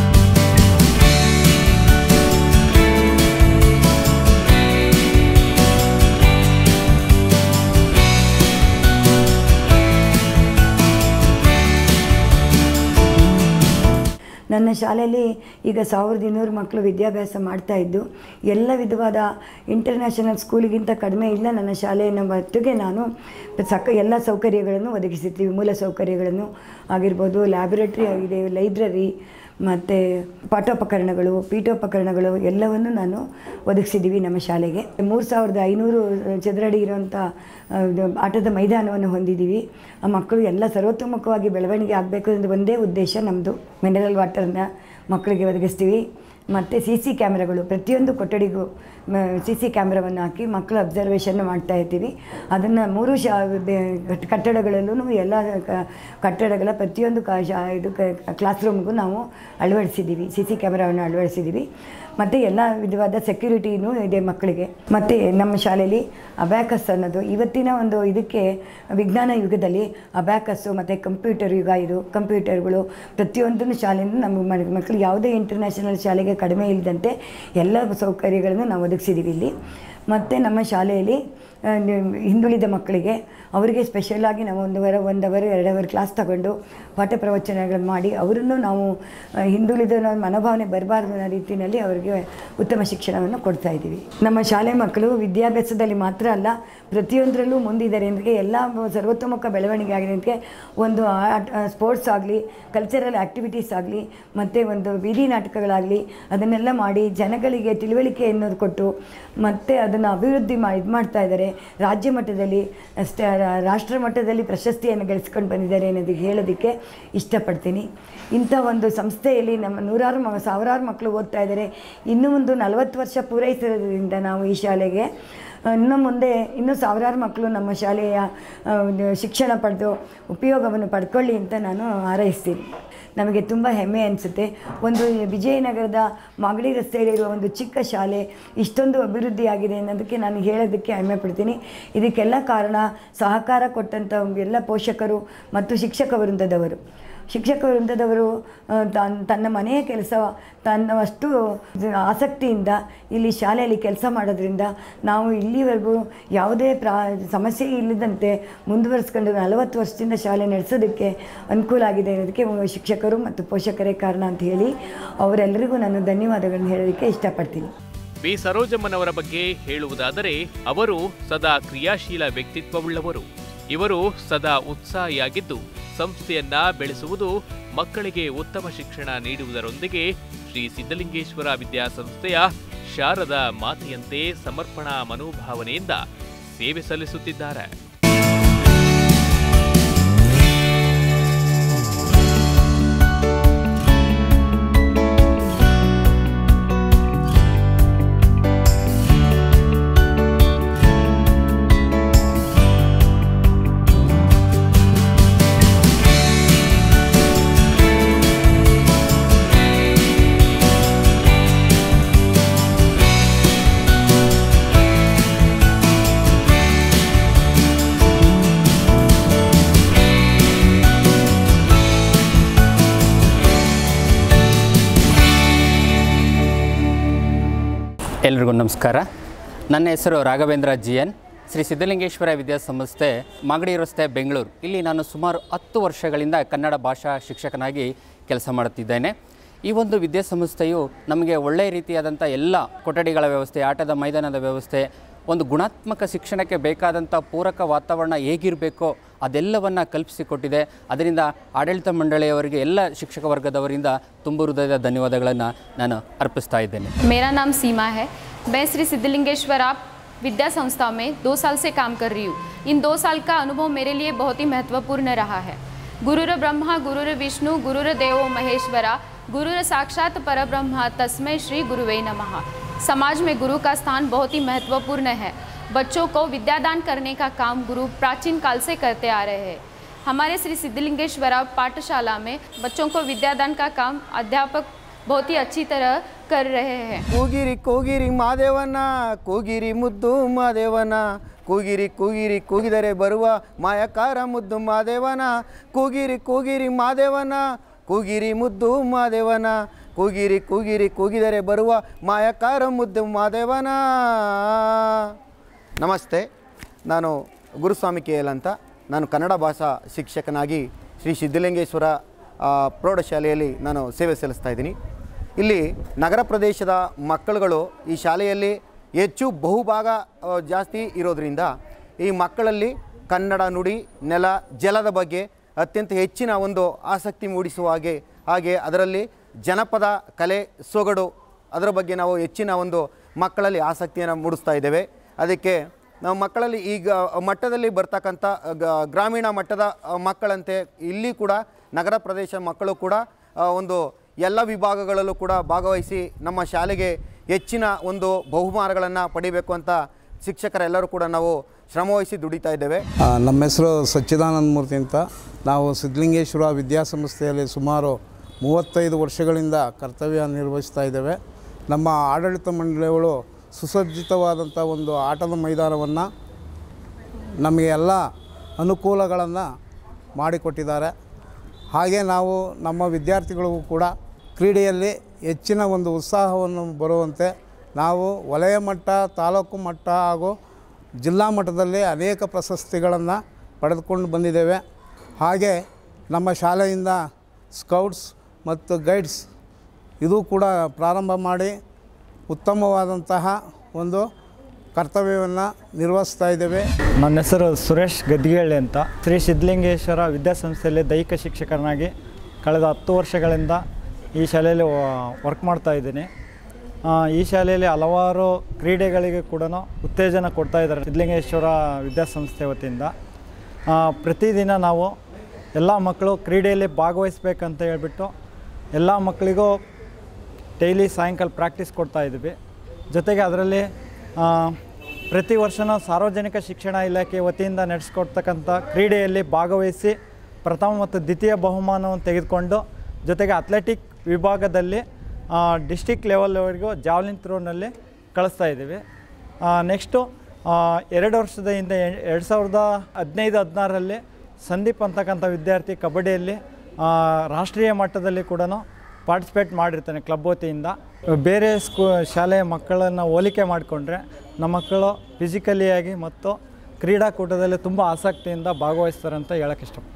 ನನ್ನ ಶಾಲೆಯಲ್ಲಿ ಈಗ ಸಾವಿರದ ಇನ್ನೂರು ಮಕ್ಕಳು ವಿದ್ಯಾಭ್ಯಾಸ ಮಾಡ್ತಾ ಇದ್ದು ಎಲ್ಲ ವಿಧವಾದ ಇಂಟರ್ನ್ಯಾಷನಲ್ ಸ್ಕೂಲಿಗಿಂತ ಕಡಿಮೆ ಇಲ್ಲ ನನ್ನ ಶಾಲೆಯನ್ನು ಮಟ್ಟಿಗೆ ನಾನು ಸಕ್ಕ ಎಲ್ಲ ಸೌಕರ್ಯಗಳನ್ನು ಒದಗಿಸಿರ್ತೀವಿ ಮೂಲ ಸೌಕರ್ಯಗಳನ್ನು ಆಗಿರ್ಬೋದು ಲ್ಯಾಬೊರೇಟ್ರಿ ಆಗಿದೆ ಲೈಬ್ರರಿ ಮತ್ತು ಪಾಠೋಪಕರಣಗಳು ಪೀಠೋಪಕರಣಗಳು ಎಲ್ಲವನ್ನು ನಾನು ಒದಗಿಸಿದ್ದೀವಿ ನಮ್ಮ ಶಾಲೆಗೆ ಮೂರು ಸಾವಿರದ ಐನೂರು ಚದರಡಿ ಇರುವಂಥ ಆ, ಇದು ಆಟದ ಮೈದಾನವನ್ನು ಹೊಂದಿದ್ದೀವಿ ಆ ಮಕ್ಕಳು ಎಲ್ಲ ಸರ್ವತೋಮುಖವಾಗಿ ಬೆಳವಣಿಗೆ ಆಗಬೇಕು ಅನ್ನೋದು ಒಂದೇ ಉದ್ದೇಶ ನಮ್ಮದು ಮಿನರಲ್ ವಾಟರ್ನ ಮಕ್ಕಳಿಗೆ ಒದಗಿಸ್ತೀವಿ ಮತ್ತು ಸಿ ಸಿ ಕ್ಯಾಮ್ರಾಗಳು ಪ್ರತಿಯೊಂದು ಕೊಠಡಿಗೂ ಸಿ ಸಿ ಕ್ಯಾಮ್ರಾವನ್ನು ಹಾಕಿ ಮಕ್ಕಳು ಅಬ್ಸರ್ವೇಷನ್ ಮಾಡ್ತಾ ಇರ್ತೀವಿ ಅದನ್ನು ಮೂರು ಶಾ ಬೆ- ಕಟ್ಟಡಗಳಲ್ಲೂ ಎಲ್ಲ ಕ- ಕಟ್ಟಡಗಳ ಪ್ರತಿಯೊಂದು ಕ ಶಾ ಇದು ಕ್ಲಾಸ್ ರೂಮ್ಗೂ ನಾವು ಅಳವಡಿಸಿದ್ದೀವಿ ಸಿ ಸಿ ಕ್ಯಾಮ್ರಾವನ್ನು ಅಳವಡಿಸಿದ್ದೀವಿ ಮತ್ತು ಎಲ್ಲ ವಿಧವಾದ ಸೆಕ್ಯೂರಿಟಿನೂ ಇದೆ ಮಕ್ಕಳಿಗೆ ಮತ್ತು ನಮ್ಮ ಶಾಲೆಯಲ್ಲಿ ಅಬ್ಯಾಕಸ್ ಅನ್ನೋದು ಇವತ್ತಿನ ಒಂದು ಇದಕ್ಕೆ ವಿಜ್ಞಾನ ಯುಗದಲ್ಲಿ ಅಬ್ಯಾಕಸ್ಸು ಮತ್ತು ಕಂಪ್ಯೂಟರ್ ಯುಗ ಇದು ಕಂಪ್ಯೂಟರ್ಗಳು ಪ್ರತಿಯೊಂದನ್ನು ಶಾಲೆಯನ್ನು ನಮ್ಮ ಮ- ಮಕ್ಕಳು ಯಾವುದೇ ಇಂಟರ್ನ್ಯಾಷನಲ್ ಶಾಲೆಗೆ ಕಡಿಮೆ ಇಲ್ಲದಂತೆ ಎಲ್ಲ ಸೌಕರ್ಯಗಳನ್ನು ನಾವು ಒದಗಿಸಿದ್ದೀವಿ ಇಲ್ಲಿ ಮತ್ತು ನಮ್ಮ ಶಾಲೆಯಲ್ಲಿ ಆ, ನಿ- ಹಿಂದುಳಿದ ಮಕ್ಕಳಿಗೆ ಅವರಿಗೆ ಸ್ಪೆಷಲಾಗಿ ನಾವು ಒಂದು ವಾರ ಒಂದು ಅವರ್ ಎರಡು ಅವರ್ ಕ್ಲಾಸ್ ತಗೊಂಡು ಪಾಠ ಪ್ರವಚನಗಳನ್ನು ಮಾಡಿ ಅವರನ್ನು ನಾವು ಆ, ಹಿಂದುಳಿದ ಮನೋಭಾವನೆ ಬರಬಾರ್ದು ಅನ್ನೋ ರೀತಿಯಲ್ಲಿ ಅವರಿಗೆ ಉತ್ತಮ ಶಿಕ್ಷಣವನ್ನು ಕೊಡ್ತಾ ಇದ್ದೀವಿ ನಮ್ಮ ಶಾಲೆ ಮಕ್ಕಳು ವಿದ್ಯಾಭ್ಯಾಸದಲ್ಲಿ ಮಾತ್ರ ಅಲ್ಲ ಪ್ರತಿಯೊಂದರಲ್ಲೂ ಮುಂದಿದ್ದಾರೆ ಅಂದರೆ ಎಲ್ಲ ಸರ್ವತೋಮುಖ ಬೆಳವಣಿಗೆ ಆಗಿದೆ ಅಂದರೆ ಒಂದು ಆಟ ಸ್ಪೋರ್ಟ್ಸ್ ಆಗಲಿ ಕಲ್ಚರಲ್ ಆ್ಯಕ್ಟಿವಿಟೀಸ್ ಆಗಲಿ ಮತ್ತು ಒಂದು ಬೀದಿ ನಾಟಕಗಳಾಗಲಿ ಅದನ್ನೆಲ್ಲ ಮಾಡಿ ಜನಗಳಿಗೆ ತಿಳುವಳಿಕೆಯನ್ನು ಕೊಟ್ಟು ಮತ್ತು ಅದನ್ನು ಅಭಿವೃದ್ಧಿ ಮಾ ಇದು ಮಾಡ್ತಾ ಇದ್ದಾರೆ ರಾಜ್ಯ ಮಟ್ಟದಲ್ಲಿ ಅಷ್ಟೇ ರಾಷ್ಟ್ರ ಮಟ್ಟದಲ್ಲಿ ಪ್ರಶಸ್ತಿಯನ್ನು ಗಳಿಸ್ಕೊಂಡು ಬಂದಿದ್ದಾರೆ ಅನ್ನೋದಕ್ಕೆ ಹೇಳೋದಕ್ಕೆ ಇಷ್ಟಪಡ್ತೀನಿ ಇಂಥ ಒಂದು ಸಂಸ್ಥೆಯಲ್ಲಿ ನಮ್ಮ ನೂರಾರು ಮ ಸಾವಿರಾರು ಮಕ್ಕಳು ಓದ್ತಾ ಇದ್ದಾರೆ ಇನ್ನೂ ಒಂದು ನಲವತ್ತು ವರ್ಷ ಪೂರೈಸಿರೋದ್ರಿಂದ ನಾವು ಈ ಶಾಲೆಗೆ ಆ, ಇನ್ನು ಮುಂದೆ ಇನ್ನೂ ಸಾವಿರಾರು ಮಕ್ಕಳು ನಮ್ಮ ಶಾಲೆಯ ಆ, ಒಂದು ಶಿಕ್ಷಣ ಪಡೆದು ಉಪಯೋಗವನ್ನು ಪಡ್ಕೊಳ್ಳಿ ಅಂತ ನಾನು ಹಾರೈಸ್ತೀನಿ ನಮಗೆ ತುಂಬ ಹೆಮ್ಮೆ ಅನಿಸುತ್ತೆ ಒಂದು ವಿಜಯನಗರದ ಮಾಗಡಿ ರಸ್ತೆಯಲ್ಲಿರುವ ಒಂದು ಚಿಕ್ಕ ಶಾಲೆ ಇಷ್ಟೊಂದು ಅಭಿವೃದ್ಧಿ ಆಗಿದೆ ಅನ್ನೋದಕ್ಕೆ ನಾನು ಹೇಳೋದಕ್ಕೆ ಹೆಮ್ಮೆ ಪಡ್ತೀನಿ ಇದಕ್ಕೆಲ್ಲ ಕಾರಣ ಸಹಕಾರ ಕೊಟ್ಟಂಥ ಎಲ್ಲ ಪೋಷಕರು ಮತ್ತು ಶಿಕ್ಷಕ ವೃಂದದವರು ಶಿಕ್ಷಕ ವೃಂದದವರು ಆ, ತನ್- ತನ್ನ ಮನೆಯ ಕೆಲಸ ತನ್ನಷ್ಟು ಆಸಕ್ತಿಯಿಂದ ಇಲ್ಲಿ ಶಾಲೆಯಲ್ಲಿ ಕೆಲಸ ಮಾಡೋದ್ರಿಂದ ನಾವು ಇಲ್ಲಿವರೆಗೂ ಯಾವುದೇ ಪ್ರಾ ಸಮಸ್ಯೆ ಇಲ್ಲದಂತೆ ಮುಂದುವರಿಸ್ಕೊಂಡು ನಲವತ್ತು ವರ್ಷದಿಂದ ಶಾಲೆ ನಡೆಸೋದಕ್ಕೆ ಅನುಕೂಲ ಆಗಿದೆ ಅನ್ನೋದಕ್ಕೆ ಶಿಕ್ಷಕರು ಮತ್ತು ಪೋಷಕರೇ ಕಾರಣ ಅಂತ ಹೇಳಿ ಅವರೆಲ್ಲರಿಗೂ ನಾನು ಧನ್ಯವಾದಗಳನ್ನು ಹೇಳೋದಕ್ಕೆ ಇಷ್ಟಪಡ್ತೀನಿ ಬಿ ಸರೋಜಮ್ಮನವರ ಬಗ್ಗೆ ಹೇಳುವುದಾದರೆ ಅವರು ಸದಾ ಕ್ರಿಯಾಶೀಲ ವ್ಯಕ್ತಿತ್ವವುಳ್ಳವರು ಇವರು ಸದಾ ಉತ್ಸಾಹಿಯಾಗಿದ್ದು ಸಂಸ್ಥೆಯನ್ನ ಬೆಳೆಸುವುದು ಮಕ್ಕಳಿಗೆ ಉತ್ತಮ ಶಿಕ್ಷಣ ನೀಡುವುದರೊಂದಿಗೆ ಶ್ರೀ ಸಿದ್ಧಲಿಂಗೇಶ್ವರ ವಿದ್ಯಾಸಂಸ್ಥೆಯ ಶಾರದ ಮಾತೆಯಂತೆ ಸಮರ್ಪಣಾ ಮನೋಭಾವನೆಯಿಂದ ಸೇವೆ ಸಲ್ಲಿಸುತ್ತಿದ್ದಾರೆ ಎಲ್ರಿಗೂ ನಮಸ್ಕಾರ ನನ್ನ ಹೆಸರು ರಾಘವೇಂದ್ರ ಜಿ ಎನ್ ಶ್ರೀ ಸಿದ್ಧಲಿಂಗೇಶ್ವರ ವಿದ್ಯಾಸಂಸ್ಥೆ ಮಾಗಡಿ ರಸ್ತೆ ಬೆಂಗಳೂರು ಇಲ್ಲಿ ನಾನು ಸುಮಾರು ಹತ್ತು ವರ್ಷಗಳಿಂದ ಕನ್ನಡ ಭಾಷಾ ಶಿಕ್ಷಕನಾಗಿ ಕೆಲಸ ಮಾಡುತ್ತಿದ್ದೇನೆ ಈ ಒಂದು ವಿದ್ಯಾಸಂಸ್ಥೆಯು ನಮಗೆ ಒಳ್ಳೆಯ ರೀತಿಯಾದಂಥ ಎಲ್ಲ ಕೊಠಡಿಗಳ ವ್ಯವಸ್ಥೆ ಆಟದ ಮೈದಾನದ ವ್ಯವಸ್ಥೆ ಒಂದು ಗುಣಾತ್ಮಕ ಶಿಕ್ಷಣಕ್ಕೆ ಬೇಕಾದಂಥ ಪೂರಕ ವಾತಾವರಣ ಹೇಗಿರಬೇಕೋ ಅದೆಲ್ಲವನ್ನು ಕಲ್ಪಿಸಿಕೊಟ್ಟಿದೆ ಅದರಿಂದ ಆಡಳಿತ ಮಂಡಳಿಯವರಿಗೆ ಎಲ್ಲ ಶಿಕ್ಷಕ ವರ್ಗದವರಿಂದ ತುಂಬ ಹೃದಯದ ಧನ್ಯವಾದಗಳನ್ನು ನಾನು ಅರ್ಪಿಸ್ತಾ ಇದ್ದೇನೆ मेरा नाम सीमा है मैं श्री सिद्धलिंगेश्वरा विद्या संस्था में दो साल से काम कर रही हूँ इन दो साल का अनुभव मेरे लिए बहुत ही महत्वपूर्ण रहा है गुरुर ब्रह्मा गुरुर विष्णु गुरुर देवो महेश्वरा गुरुर साक्षात परब्रह्मा तस्मै श्री गुरुवे नमः समाज में गुरु का स्थान बहुत ही महत्वपूर्ण है बच्चों को विद्यादान करने का काम गुरु प्राचीन काल से करते आ रहे हैं हमारे श्री सिद्धलिंगेश्वरा पाठशाला में बच्चों को विद्यादान का काम अध्यापक बहुत ही अच्छी तरह कर रहे हैं ಕೂಗಿರಿ ಕೂಗಿರಿ ಮಾದೇವನ ಕೂಗಿರಿ ಮುದ್ದು ಮಾದೇವನ ಕೂಗಿರಿ ಕೂಗಿರಿ ಕೂಗಿದರೆ ಬರುವ ಮಾಯಕಾರ ಮುದ್ದು ಮಾದೇವನ ಕೂಗಿರಿ ಕೂಗಿರಿ ಮಾದೇವನ ಕೂಗಿರಿ ಮುದ್ದು ಮಾದೇವನ ಕೂಗಿರಿ ಕೂಗಿರಿ ಕೂಗಿದರೆ ಬರುವ ಮಾಯಕಾರ ಮುದ್ದು ಮಾದೇವನ ನಮಸ್ತೆ ನಾನು ಗುರುಸ್ವಾಮಿ ಕೆ ಎಲ್ ಅಂತ ನಾನು ಕನ್ನಡ ಭಾಷಾ ಶಿಕ್ಷಕನಾಗಿ ಶ್ರೀ ಸಿದ್ಧಲಿಂಗೇಶ್ವರ ಆ, ಪ್ರೌಢಶಾಲೆಯಲ್ಲಿ ನಾನು ಸೇವೆ ಸಲ್ಲಿಸ್ತಾ ಇದ್ದೀನಿ ಇಲ್ಲಿ ನಗರ ಪ್ರದೇಶದ ಮಕ್ಕಳುಗಳು ಈ ಶಾಲೆಯಲ್ಲಿ ಹೆಚ್ಚು ಬಹುಭಾಗ ಆ, ಜಾಸ್ತಿ ಇರೋದರಿಂದ ಈ ಮಕ್ಕಳಲ್ಲಿ ಕನ್ನಡ ನುಡಿ ನೆಲ ಜಲದ ಬಗ್ಗೆ ಅತ್ಯಂತ ಹೆಚ್ಚಿನ ಒಂದು ಆಸಕ್ತಿ ಮೂಡಿಸುವ ಹಾಗೆ ಹಾಗೆ ಅದರಲ್ಲಿ ಜನಪದ ಕಲೆ ಸೊಗಡು ಅದರ ಬಗ್ಗೆ ನಾವು ಹೆಚ್ಚಿನ ಒಂದು ಮಕ್ಕಳಲ್ಲಿ ಆಸಕ್ತಿಯನ್ನು ಮೂಡಿಸ್ತಾ ಇದ್ದೇವೆ ಅದಕ್ಕೆ ನಾವು ಮಕ್ಕಳಲ್ಲಿ ಈಗ ಮಟ್ಟದಲ್ಲಿ ಬರ್ತಕ್ಕಂಥ ಗ- ಗ್ರಾಮೀಣ ಮಟ್ಟದ ಆ, ಮಕ್ಕಳಂತೆ ಇಲ್ಲಿ ಕೂಡ ನಗರ ಪ್ರದೇಶ ಮಕ್ಕಳು ಕೂಡ ಆ, ಒಂದು ಎಲ್ಲ ವಿಭಾಗಗಳಲ್ಲೂ ಕೂಡ ಭಾಗವಹಿಸಿ ನಮ್ಮ ಶಾಲೆಗೆ ಹೆಚ್ಚಿನ ಒಂದು ಬಹುಮಾನಗಳನ್ನು ಪಡಿಬೇಕು ಅಂತ ಶಿಕ್ಷಕರೆಲ್ಲರೂ ಕೂಡ ನಾವು ಶ್ರಮವಹಿಸಿ ದುಡಿತಾ ಇದ್ದೇವೆ ಆ, ನಮ್ಮ ಹೆಸರು ಸಚ್ಚಿದಾನಂದ ಮೂರ್ತಿ ಅಂತ ನಾವು ಸಿದ್ಧಲಿಂಗೇಶ್ವರ ವಿದ್ಯಾಸಂಸ್ಥೆಯಲ್ಲಿ ಸುಮಾರು ಮೂವತ್ತೈದು ವರ್ಷಗಳಿಂದ ಕರ್ತವ್ಯ ನಿರ್ವಹಿಸ್ತಾ ಇದ್ದೇವೆ ನಮ್ಮ ಆಡಳಿತ ಮಂಡಳಿಗಳು ಸುಸಜ್ಜಿತವಾದಂಥ ಒಂದು ಆಟದ ಮೈದಾನವನ್ನು ನಮಗೆ ಎಲ್ಲ ಅನುಕೂಲಗಳನ್ನು ಮಾಡಿಕೊಟ್ಟಿದ್ದಾರೆ ಹಾಗೆ ನಾವು ನಮ್ಮ ವಿದ್ಯಾರ್ಥಿಗಳಿಗೂ ಕೂಡ ಕ್ರೀಡೆಯಲ್ಲಿ ಹೆಚ್ಚಿನ ಒಂದು ಉತ್ಸಾಹವನ್ನು ಬರುವಂತೆ ನಾವು ವಲಯ ಮಟ್ಟ ತಾಲೂಕು ಮಟ್ಟ ಹಾಗೂ ಜಿಲ್ಲಾ ಮಟ್ಟದಲ್ಲಿ ಅನೇಕ ಪ್ರಶಸ್ತಿಗಳನ್ನು ಪಡೆದುಕೊಂಡು ಬಂದಿದ್ದೇವೆ ಹಾಗೆ ನಮ್ಮ ಶಾಲೆಯಿಂದ ಸ್ಕೌಟ್ಸ್ ಮತ್ತು ಗೈಡ್ಸ್ ಇದು ಕೂಡ ಪ್ರಾರಂಭ ಮಾಡಿ ಉತ್ತಮವಾದಂತಹ ಒಂದು ಕರ್ತವ್ಯವನ್ನು ನಿರ್ವಹಿಸ್ತಾ ಇದ್ದೇವೆ ನನ್ನ ಹೆಸರು ಸುರೇಶ್ ಗದ್ದಿಗೇಳಿ ಅಂತ ಶ್ರೀ ಸಿದ್ಧಲಿಂಗೇಶ್ವರ ವಿದ್ಯಾಸಂಸ್ಥೆಯಲ್ಲಿ ದೈಹಿಕ ಶಿಕ್ಷಕನಾಗಿ ಕಳೆದ ಹತ್ತು ವರ್ಷಗಳಿಂದ ಈ ಶಾಲೆಯಲ್ಲಿ ವರ್ಕ್ ಮಾಡ್ತಾ ಇದ್ದೀನಿ ಆ, ಈ ಶಾಲೆಯಲ್ಲಿ ಹಲವಾರು ಕ್ರೀಡೆಗಳಿಗೆ ಕೂಡ ಉತ್ತೇಜನ ಕೊಡ್ತಾ ಇದ್ದಾರೆ ಸಿದ್ಧಲಿಂಗೇಶ್ವರ ವಿದ್ಯಾಸಂಸ್ಥೆ ವತಿಯಿಂದ ಆ, ಪ್ರತಿದಿನ ನಾವು ಎಲ್ಲ ಮಕ್ಕಳು ಕ್ರೀಡೆಯಲ್ಲಿ ಭಾಗವಹಿಸ್ಬೇಕಂತ ಹೇಳ್ಬಿಟ್ಟು ಎಲ್ಲ ಮಕ್ಕಳಿಗೂ ಡೈಲಿ ಸಾಯಂಕಾಲ ಪ್ರಾಕ್ಟೀಸ್ ಕೊಡ್ತಾ ಇದ್ವಿ ಜೊತೆಗೆ ಅದರಲ್ಲಿ ಆ, ಪ್ರತಿ ವರ್ಷವೂ ಸಾರ್ವಜನಿಕ ಶಿಕ್ಷಣ ಇಲಾಖೆ ವತಿಯಿಂದ ನಡೆಸ್ಕೊಡ್ತಕ್ಕಂಥ ಕ್ರೀಡೆಯಲ್ಲಿ ಭಾಗವಹಿಸಿ ಪ್ರಥಮ ಮತ್ತು ದ್ವಿತೀಯ ಬಹುಮಾನವನ್ನು ತೆಗೆದುಕೊಂಡು ಜೊತೆಗೆ ಅಥ್ಲೆಟಿಕ್ ವಿಭಾಗದಲ್ಲಿ ಡಿಸ್ಟಿಕ್ ಲೆವೆಲ್ವರೆಗೂ ಜಾವ್ಲಿನ್ ಥ್ರೋನಲ್ಲಿ ಕಳಿಸ್ತಾ ಇದ್ದೀವಿ ನೆಕ್ಸ್ಟು ಎರಡು ವರ್ಷದ ಹಿಂದೆ ಎ- ಎರಡು ಸಾವಿರದ ಹದಿನೈದು ಹದಿನಾರರಲ್ಲಿ ಸಂದೀಪ್ ಅಂತಕ್ಕಂಥ ವಿದ್ಯಾರ್ಥಿ ಕಬಡ್ಡಿಯಲ್ಲಿ ಆ, ರಾಷ್ಟ್ರೀಯ ಮಟ್ಟದಲ್ಲಿ ಕೂಡ ಪಾರ್ಟಿಸಿಪೇಟ್ ಮಾಡಿರ್ತಾನೆ ಕ್ಲಬ್ ವತಿಯಿಂದ ಬೇರೆ ಸ್ಕೂ ಶಾಲೆಯ ಮಕ್ಕಳನ್ನು ಹೋಲಿಕೆ ಮಾಡಿಕೊಂಡ್ರೆ ನಮ್ಮ ಮಕ್ಕಳು ಫಿಸಿಕಲಿಯಾಗಿ ಮತ್ತು ಕ್ರೀಡಾಕೂಟದಲ್ಲಿ ತುಂಬ ಆಸಕ್ತಿಯಿಂದ ಭಾಗವಹಿಸ್ತಾರೆ ಅಂತ ಹೇಳಕ್ಕೆ ಇಷ್ಟಪಡ್ತೀನಿ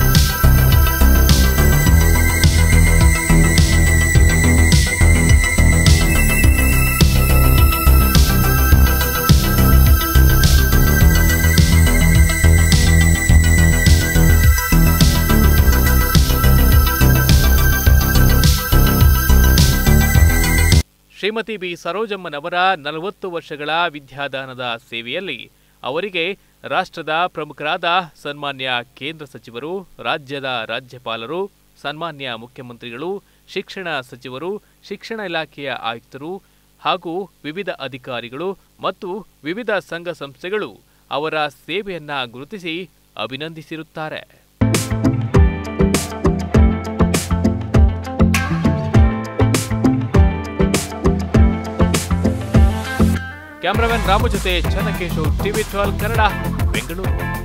ಶ್ರೀಮತಿ ಬಿ ಸರೋಜಮ್ಮನವರ ನಲವತ್ತು ವರ್ಷಗಳ ವಿದ್ಯಾದಾನದ ಸೇವೆಯಲ್ಲಿ ಅವರಿಗೆ ರಾಷ್ಟ್ರದ ಪ್ರಮುಖರಾದ ಸನ್ಮಾನ್ಯ ಕೇಂದ್ರ ಸಚಿವರು ರಾಜ್ಯದ ರಾಜ್ಯಪಾಲರು ಸನ್ಮಾನ್ಯ ಮುಖ್ಯಮಂತ್ರಿಗಳು ಶಿಕ್ಷಣ ಸಚಿವರು ಶಿಕ್ಷಣ ಇಲಾಖೆಯ ಆಯುಕ್ತರು ಹಾಗೂ ವಿವಿಧ ಅಧಿಕಾರಿಗಳು ಮತ್ತು ವಿವಿಧ ಸಂಘ ಸಂಸ್ಥೆಗಳು ಅವರ ಸೇವೆಯನ್ನ ಗುರುತಿಸಿ ಅಭಿನಂದಿಸಿರುತ್ತಾರೆ ಕ್ಯಾಮರಾಮನ್ ರಾಮು ಜೊತೆ ಚನ್ನಕೇಶವ್ ಟಿವಿ ಟ್ವೆಲ್ ಕನ್ನಡ ಬೆಂಗಳೂರು